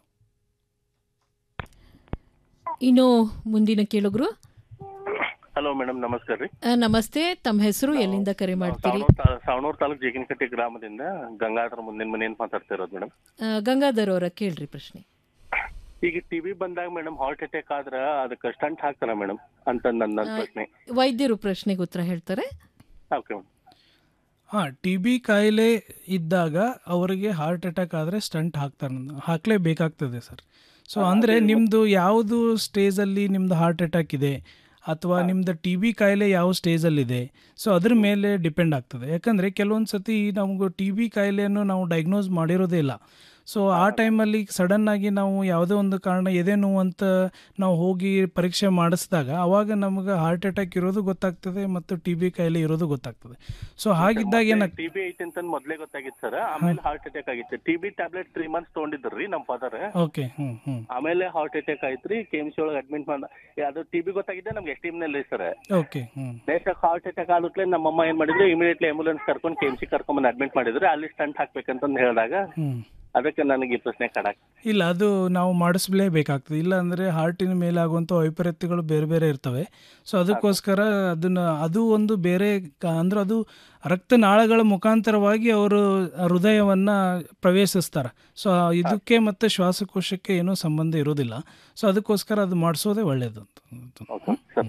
ಇನ್ನು ಮುಂದಿನ ಕೇಳುಗರು ಹಲೋ ಮೇಡಮ್ ನಮಸ್ಕಾರ ರೀ ಆ, ನಮಸ್ತೆ ತಮ್ಮ ಹೆಸರು ಎಲ್ಲಿಂದ ಕರೆ ಮಾಡ್ತೀರಿ ಸಾವಣೂರು ತಾ- ಸಾವಣೂರು ತಾಲೂಕು ಜೇಗಿನಕಟ್ಟಿ ಗ್ರಾಮದಿಂದ ಗಂಗಾಧರ ಮುಂದಿನ ಮನೆಯಿಂದ ಮಾತಾಡ್ತಿರೋದು ಮೇಡಮ್ ಆ, ಗಂಗಾಧರ್ ಅವರ ಕೇಳ್ರಿ ಪ್ರಶ್ನೆ ಈಗ ಟಿವಿ ಬಂದಾಗ ಮೇಡಮ್ ಹಾರ್ಟ್ ಅಟ್ಯಾಕ್ ಆದ್ರ ಅದಕ್ಕೆ ಸ್ಟಂಟ್ ಹಾಕ್ತಾರ ಮೇಡಮ್ ಅಂತ ನನ್ನ ಆ, ಪ್ರಶ್ನೆ ವೈದ್ಯರು ಪ್ರಶ್ನೆಗೆ ಉತ್ತರ ಹೇಳ್ತಾರೆ ಓಕೆ ಮೇಡಮ್ ಹಾಂ ಟಿ ಬಿ ಕಾಯಿಲೆ ಇದ್ದಾಗ ಅವರಿಗೆ ಹಾರ್ಟ್ ಅಟ್ಯಾಕ್ ಆದರೆ ಸ್ಟಂಟ್ ಹಾಕ್ತಾರೆ ಹಾಕಲೇಬೇಕಾಗ್ತದೆ ಸರ್ ಸೊ ಅಂದರೆ ನಿಮ್ಮದು ಯಾವುದು ಸ್ಟೇಜಲ್ಲಿ ನಿಮ್ಮದು ಹಾರ್ಟ್ ಅಟ್ಯಾಕ್ ಇದೆ ಅಥವಾ ನಿಮ್ಮದು ಟಿ ಬಿ ಕಾಯಿಲೆ ಯಾವ ಸ್ಟೇಜಲ್ಲಿದೆ ಸೊ ಅದ್ರ ಮೇಲೆ ಡಿಪೆಂಡ್ ಆಗ್ತದೆ ಯಾಕಂದರೆ ಕೆಲವೊಂದು ಸತಿ ನಮಗೂ ಟಿ ಬಿ ಕಾಯಿಲೆಯನ್ನು ನಾವು ಡಯಾಗ್ನೋಸ್ ಮಾಡಿರೋದೇ ಇಲ್ಲ ಸೊ ಆ ಟೈಮಲ್ಲಿ ಸಡನ್ನಾಗಿ ನಾವು ಯಾವುದೋ ಒಂದು ಕಾರಣ ಎದೆ ನೋವು ಅಂತ ನಾವು ಹೋಗಿ ಪರೀಕ್ಷೆ ಮಾಡಿಸಿದಾಗ ಅವಾಗ ನಮಗೆ ಹಾರ್ಟ್ ಅಟ್ಯಾಕ್ ಇರೋದು ಗೊತ್ತಾಗ್ತದೆ ಮತ್ತು ಟಿ ಬಿ ಕಾಯಿಲೆ ಇರೋದು ಗೊತ್ತಾಗ್ತದೆ ಸೊ ಹಾಗಿದ್ದಾಗ ಏನಾಗ್ತದೆ ಟಿಬಿ ಐತಿ ಅಂತ ಮೊದ್ಲೇ ಗೊತ್ತಾಗಿತ್ತು ಸರ್ ಆಮೇಲೆ ಹಾರ್ಟ್ ಅಟ್ಯಾಕ್ ಆಗಿತ್ತು ಟಿಬಿ ಟ್ಯಾಬ್ಲೆಟ್ ತ್ರೀ ಮಂತ್ಸ್ ತೊಗೊಂಡಿದ್ರಿ ನಮ್ಮ ಫಾದರ್ ಓಕೆ ಹ್ಞೂ ಹ್ಞೂ ಆಮೇಲೆ ಹಾರ್ಟ್ ಅಟ್ಯಾಕ್ ಆಯ್ತ್ರಿ ಕೆ ಎಮ್ ಸಿ ಒಳಗೆ ಅಡ್ಮಿಟ್ ಮಾಡ ಅದು ಟಿಬಿ ಗೊತ್ತಾಗಿದ್ದೆ ನಮ್ಗೆ ಎಸ್ ನಲ್ಲಿ ಸರ್ ಓಕೆ ಹ್ಞೂ ನೆಕ್ಸ್ಟ್ ಹಾರ್ಟ್ ಅಟ್ಯಾಕ್ ಆದ್ಮೇಲೆ ನಮ್ಮಮ್ಮ ಏನ್ ಮಾಡಿದ್ರು ಇಮಿಡಿಯೇಟ್ಲಿ ಆಂಬುಲೆನ್ಸ್ ಕರ್ಕೊಂಡು ಕೆ ಎಮ್ ಸಿ ಕರ್ಕೊಂಡ್ ಅಡ್ಮಿಟ್ ಮಾಡಿದ್ರು ಅಲ್ಲಿ ಸ್ಟಂಟ್ ಹಾಕ್ಬೇಕಂತ ಹೇಳಿದಾಗ ಹ್ಞೂ ಅದಕ್ಕೆ ನನಗೆ ಈ ಪ್ರಶ್ನೆ ಕಾಡಕ್ ಇಲ್ಲ ಅದು ನಾವು ಮಾಡಿಸ್ಲೇಬೇಕಾಗ್ತದೆ ಇಲ್ಲ ಅಂದರೆ ಹಾರ್ಟಿನ ಮೇಲೆ ಆಗುವಂಥ ವೈಪರೀತ್ಯಗಳು ಬೇರೆ ಬೇರೆ ಇರ್ತವೆ ಸೊ ಅದಕ್ಕೋಸ್ಕರ ಅದನ್ನು ಅದು ಒಂದು ಬೇರೆ ಕ- ಅಂದ್ರೆ ಅದು ರಕ್ತನಾಳಗಳ ಮುಖಾಂತರವಾಗಿ ಅವರು ಹೃದಯವನ್ನು ಪ್ರವೇಶಿಸ್ತಾರೆ ಸೊ ಇದಕ್ಕೆ ಮತ್ತು ಶ್ವಾಸಕೋಶಕ್ಕೆ ಏನೂ ಸಂಬಂಧ ಇರೋದಿಲ್ಲ ಸೊ ಅದಕ್ಕೋಸ್ಕರ ಅದು ಮಾಡಿಸೋದೇ ಒಳ್ಳೆಯದು ಅಂತ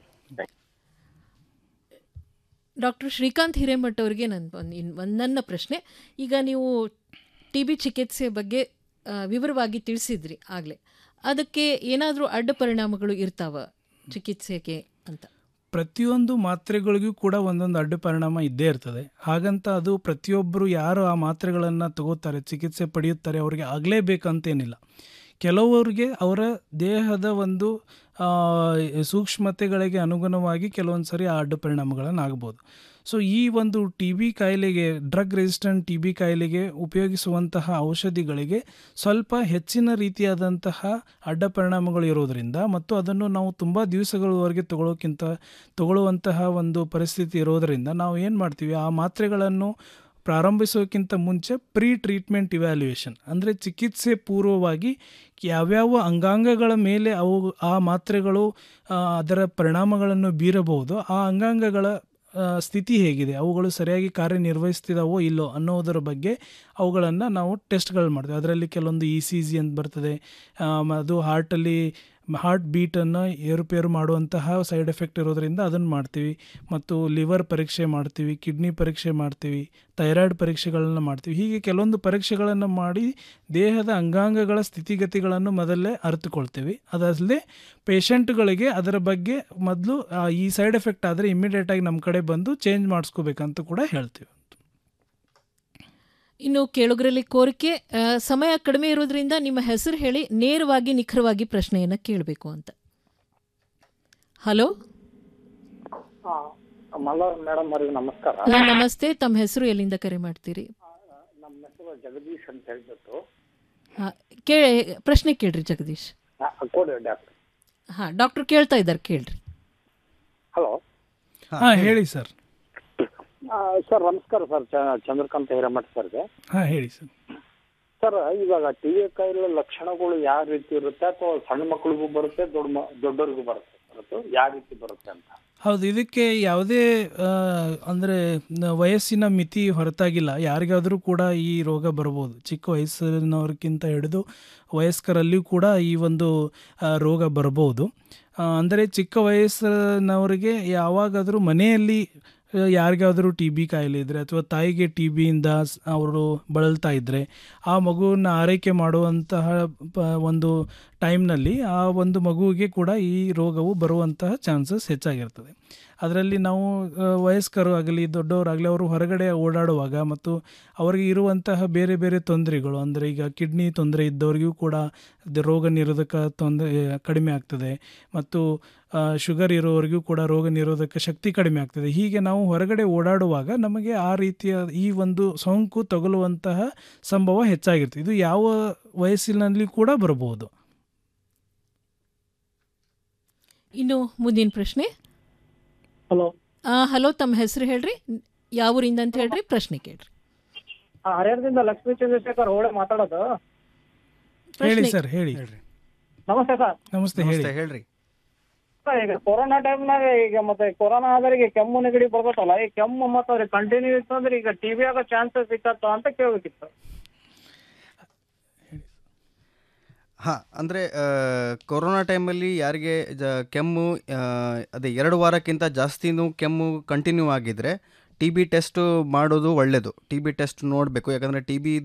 ಡಾಕ್ಟರ್ ಶ್ರೀಕಾಂತ್ ಹಿರೇಮಠ್ ಅವರಿಗೆ ನನ್ನ ಒಂದು ಇನ್ ಒಂದು ನನ್ನ ಪ್ರಶ್ನೆ ಈಗ ನೀವು ಟಿ ಬಿ ಚಿಕಿತ್ಸೆ ಬಗ್ಗೆ ಆ, ವಿವರವಾಗಿ ತಿಳಿಸಿದ್ರಿ ಆಗಲೇ ಅದಕ್ಕೆ ಏನಾದರೂ ಅಡ್ಡ ಪರಿಣಾಮಗಳು ಇರ್ತಾವ ಚಿಕಿತ್ಸೆಗೆ ಅಂತ ಪ್ರತಿಯೊಂದು ಮಾತ್ರೆಗಳಿಗೂ ಕೂಡ ಒಂದೊಂದು ಅಡ್ಡ ಪರಿಣಾಮ ಇದ್ದೇ ಇರ್ತದೆ ಹಾಗಂತ ಅದು ಪ್ರತಿಯೊಬ್ಬರು ಯಾರು ಆ ಮಾತ್ರೆಗಳನ್ನು ತಗೋತಾರೆ ಚಿಕಿತ್ಸೆ ಪಡೆಯುತ್ತಾರೆ ಅವರಿಗೆ ಆಗಲೇಬೇಕಂತೇನಿಲ್ಲ ಕೆಲವರಿಗೆ ಅವರ ದೇಹದ ಒಂದು ಆ, ಸೂಕ್ಷ್ಮತೆಗಳಿಗೆ ಅನುಗುಣವಾಗಿ ಕೆಲವೊಂದು ಸರಿ ಆ ಅಡ್ಡ ಪರಿಣಾಮಗಳನ್ನು ಆಗ್ಬೋದು ಸೊ ಈ ಒಂದು ಟಿ ಬಿ ಕಾಯಿಲೆಗೆ ಡ್ರಗ್ ರೆಸಿಸ್ಟೆಂಟ್ ಟಿ ಬಿ ಕಾಯಿಲೆಗೆ ಉಪಯೋಗಿಸುವಂತಹ ಔಷಧಿಗಳಿಗೆ ಸ್ವಲ್ಪ ಹೆಚ್ಚಿನ ರೀತಿಯಾದಂತಹ ಅಡ್ಡ ಪರಿಣಾಮಗಳು ಇರೋದರಿಂದ ಮತ್ತು ಅದನ್ನು ನಾವು ತುಂಬ ದಿವಸಗಳವರೆಗೆ ತಗೊಳ್ಳೋಕ್ಕಿಂತ ತಗೊಳ್ಳುವಂತಹ ಒಂದು ಪರಿಸ್ಥಿತಿ ಇರೋದರಿಂದ ನಾವು ಏನು ಮಾಡ್ತೀವಿ ಆ ಮಾತ್ರೆಗಳನ್ನು ಪ್ರಾರಂಭಿಸೋಕ್ಕಿಂತ ಮುಂಚೆ ಪ್ರೀ ಟ್ರೀಟ್ಮೆಂಟ್ ಇವ್ಯಾಲ್ಯೂಯೇಷನ್ ಅಂದರೆ ಚಿಕಿತ್ಸೆ ಪೂರ್ವವಾಗಿ ಯಾವ್ಯಾವ ಅಂಗಾಂಗಗಳ ಮೇಲೆ ಅವು ಆ ಮಾತ್ರೆಗಳು ಆ, ಅದರ ಪರಿಣಾಮಗಳನ್ನು ಬೀರಬಹುದು ಆ ಅಂಗಾಂಗಗಳ ಆ, ಸ್ಥಿತಿ ಹೇಗಿದೆ ಅವುಗಳು ಸರಿಯಾಗಿ ಕಾರ್ಯನಿರ್ವಹಿಸ್ತಿದಾವೋ ಇಲ್ಲೋ ಅನ್ನೋದರ ಬಗ್ಗೆ ಅವುಗಳನ್ನು ನಾವು ಟೆಸ್ಟ್ಗಳು ಮಾಡ್ತೀವಿ ಅದರಲ್ಲಿ ಕೆಲವೊಂದು ಇ ಸಿ ಜಿ ಅಂತ ಬರ್ತದೆ ಆ, ಮ- ಅದು ಹಾರ್ಟಲ್ಲಿ ಹಾರ್ಟ್ ಬೀಟನ್ನು ಏರುಪೇರು ಮಾಡುವಂತಹ ಸೈಡ್ ಎಫೆಕ್ಟ್ ಇರೋದರಿಂದ ಅದನ್ನು ಮಾಡ್ತೀವಿ ಮತ್ತು ಲಿವರ್ ಪರೀಕ್ಷೆ ಮಾಡ್ತೀವಿ ಕಿಡ್ನಿ ಪರೀಕ್ಷೆ ಮಾಡ್ತೀವಿ ಥೈರಾಯ್ಡ್ ಪರೀಕ್ಷೆಗಳನ್ನು ಮಾಡ್ತೀವಿ ಹೀಗೆ ಕೆಲವೊಂದು ಪರೀಕ್ಷೆಗಳನ್ನು ಮಾಡಿ ದೇಹದ ಅಂಗಾಂಗಗಳ ಸ್ಥಿತಿಗತಿಗಳನ್ನು ಮೊದಲೇ ಅರಿತುಕೊಳ್ತೀವಿ ಅದಲ್ಲದೆ ಪೇಷಂಟ್ಗಳಿಗೆ ಅದರ ಬಗ್ಗೆ ಮೊದಲು ಈ ಸೈಡ್ ಎಫೆಕ್ಟ್ ಆದರೆ ಇಮಿಡಿಯೇಟಾಗಿ ನಮ್ಮ ಕಡೆ ಬಂದು ಚೇಂಜ್ ಮಾಡಿಸ್ಕೋಬೇಕಂತ ಕೂಡ ಹೇಳ್ತೀವಿ ಇನ್ನು ಕೇಳುಗರಲ್ಲಿ ಕೋರಿಕೆ ಆ, ಸಮಯ ಕಡಿಮೆ ಇರೋದ್ರಿಂದ ನಿಮ್ಮ ಹೆಸರು ಹೇಳಿ ನೇರವಾಗಿ ನಿಖರವಾಗಿ ಪ್ರಶ್ನೆಯನ್ನು ಕೇಳಬೇಕು ಅಂತ ಹಲೋ ಮಲ್ಲ ಮೇಡಮ್ ಅವರಿಗೆ ನಮಸ್ಕಾರ ಆ, ನಮಸ್ತೆ ತಮ್ಮ ಹೆಸರು ಎಲ್ಲಿಂದ ಕರೆ ಮಾಡ್ತೀರಿ ನಮ್ಮ ಹೆಸರು ಜಗದೀಶ್ ಅಂತ ಹೇಳ್ಬಿಟ್ಟು ಹಾ, ಕೇ ಪ್ರಶ್ನೆ ಕೇಳ್ರಿ ಜಗದೀಶ್ ಆ, ಕೊಡಿ ಡಾಕ್ಟರ್ ಹಾ ಡಾಕ್ಟರ್ ಕೇಳ್ತಾ ಇದ್ದಾರೆ ಕೇಳ್ರಿ ಹಲೋ ಹಾಂ ಹೇಳಿ ಸರ್ ಸರ್ ನಮಸ್ಕಾರ ಸರ್ ಚ- ಚಂದ್ರಕಾಂತ್ ಹಿರೇಮಠ್ ಸರ್ಗೆ ಹಾಂ ಹೇಳಿ ಸರ್ ಸರ್ ಇವಾಗ ಟಿ ವಿ ಕಾಯಿಲೆ ಲಕ್ಷಣಗಳು ಯಾವ ರೀತಿ ಇರುತ್ತೆ ಅಥವಾ ಸಣ್ಣ ಮಕ್ಕಳಿಗೂ ಬರುತ್ತೆ ದೊಡ್ಡ ಮ- ದೊಡ್ಡವ್ರಿಗೂ ಬರುತ್ತೆ ಸರ್ ಅದು ಯಾವ ರೀತಿ ಬರುತ್ತೆ ಅಂತ ಹೌದು ಇದಕ್ಕೆ ಯಾವುದೇ ಆ, ಅಂದರೆ ನ- ವಯಸ್ಸಿನ ಮಿತಿ ಹೊರತಾಗಿಲ್ಲ ಯಾರಿಗಾದರೂ ಕೂಡ ಈ ರೋಗ ಬರ್ಬೋದು ಚಿಕ್ಕ ವಯಸ್ಸಿನವ್ರಿಗಿಂತ ಹಿಡಿದು ವಯಸ್ಕರಲ್ಲಿಯೂ ಕೂಡ ಈ ಒಂದು ಆ, ರೋಗ ಬರ್ಬೋದು ಆ, ಅಂದರೆ ಚಿಕ್ಕ ವಯಸ್ಸಿನವರಿಗೆ ಯಾವಾಗಾದರೂ ಮನೆಯಲ್ಲಿ ಆ, ಯಾರಿಗಾದರೂ ಟಿ ಬಿ ಕಾಯಿಲೆ ಇದ್ದರೆ ಅಥವಾ ತಾಯಿಗೆ ಟಿ ಬಿಯಿಂದ ಅವರು ಬಳಲ್ತಾ ಇದ್ದರೆ ಆ ಮಗುವನ್ನು ಆರೈಕೆ ಮಾಡುವಂತಹ ಪ ಒಂದು ಟೈಮ್ನಲ್ಲಿ ಆ ಒಂದು ಮಗುವಿಗೆ ಕೂಡ ಈ ರೋಗವು ಬರುವಂತಹ ಚಾನ್ಸಸ್ ಹೆಚ್ಚಾಗಿರ್ತದೆ ಅದರಲ್ಲಿ ನಾವು ಆ, ವಯಸ್ಕರು ಆಗಲಿ ದೊಡ್ಡವರಾಗಲಿ ಅವರು ಹೊರಗಡೆ ಓಡಾಡುವಾಗ ಮತ್ತು ಅವರಿಗೆ ಇರುವಂತಹ ಬೇರೆ ಬೇರೆ ತೊಂದರೆಗಳು ಅಂದರೆ ಈಗ ಕಿಡ್ನಿ ತೊಂದರೆ ಇದ್ದವರಿಗೂ ಕೂಡ ಇದು ರೋಗ ನಿರೋಧಕ ತೊಂದರೆ ಕಡಿಮೆ ಆಗ್ತದೆ ಮತ್ತು ಆ, ಶುಗರ್ ಇರೋವರಿಗೂ ಕೂಡ ರೋಗ ನಿರೋಧಕ ಶಕ್ತಿ ಕಡಿಮೆ ಆಗ್ತದೆ ಹೀಗೆ ನಾವು ಹೊರಗಡೆ ಓಡಾಡುವಾಗ ನಮಗೆ ಆ ರೀತಿಯ ಈ ಒಂದು ಸೋಂಕು ತಗುಲುವಂತಹ ಸಂಭವ ಹೆಚ್ಚಾಗಿರ್ತದೆ ಇದು ಯಾವ ವಯಸ್ಸಿನಲ್ಲಿ ಕೂಡ ಬರಬಹುದು ಇನ್ನು ಮುಂದಿನ ಪ್ರಶ್ನೆ ಹಲೋ ಹಲೋ ತಮ್ಮ ಹೆಸರು ಹೇಳ್ರಿ ಯಾವ ಊರಿಂದ ಅಂತ ಹೇಳ್ರಿ ಪ್ರಶ್ನೆ ಕೇಳ್ರಿ ಹರಿಹರದಿಂದ ಲಕ್ಷ್ಮೀ ಚಂದ್ರಶೇಖರ್ ಹೋಳೆ ಮಾತಾಡೋದು ಹೇಳಿ ಪ್ರಶ್ನೆ- ಸರ್ ಹೇಳಿ ನಮಸ್ತೆ ಸರ್ ನಮಸ್ತೆ ಹೇಳಿ ಹೇಳ್ರಿ ಸರ್, ಈಗ ಕೊರೋನಾ ಟೈಮ್ನಾಗ ಈಗ ಮತ್ತೆ ಕೊರೋನಾ ಆದವರಿಗೆ ಕೆಮ್ಮು ನೆಗಡಿ ಬರ್ಬೇಕಲ್ಲ ಈ ಕೆಮ್ಮು ಮತ್ತೆ ಅವ್ರಿಗೆ ಕಂಟಿನ್ಯೂ ಇತ್ತು ಅಂದ್ರೆ ಈಗ ಟಿವಿ ಆಗೋ ಚಾನ್ಸಸ್ ಸಿಕ್ಕತ್ತ ಅಂತ ಕೇಳ್ಬೇಕಿತ್ತು ಹಾಂ ಅಂದರೆ ಕೊರೋನಾ ಟೈಮಲ್ಲಿ ಯಾರಿಗೆ ಜ ಕೆಮ್ಮು ಆ, ಅದೇ ಎರಡು ವಾರಕ್ಕಿಂತ ಜಾಸ್ತಿನೂ ಕೆಮ್ಮು ಕಂಟಿನ್ಯೂ ಆಗಿದ್ದರೆ ಟಿ ಬಿ ಟೆಸ್ಟ್ ಮಾಡೋದು ಒಳ್ಳೆಯದು ಟಿ ಬಿ ಟೆಸ್ಟ್ ನೋಡಬೇಕು ಯಾಕಂದರೆ ಟಿ ಬಿ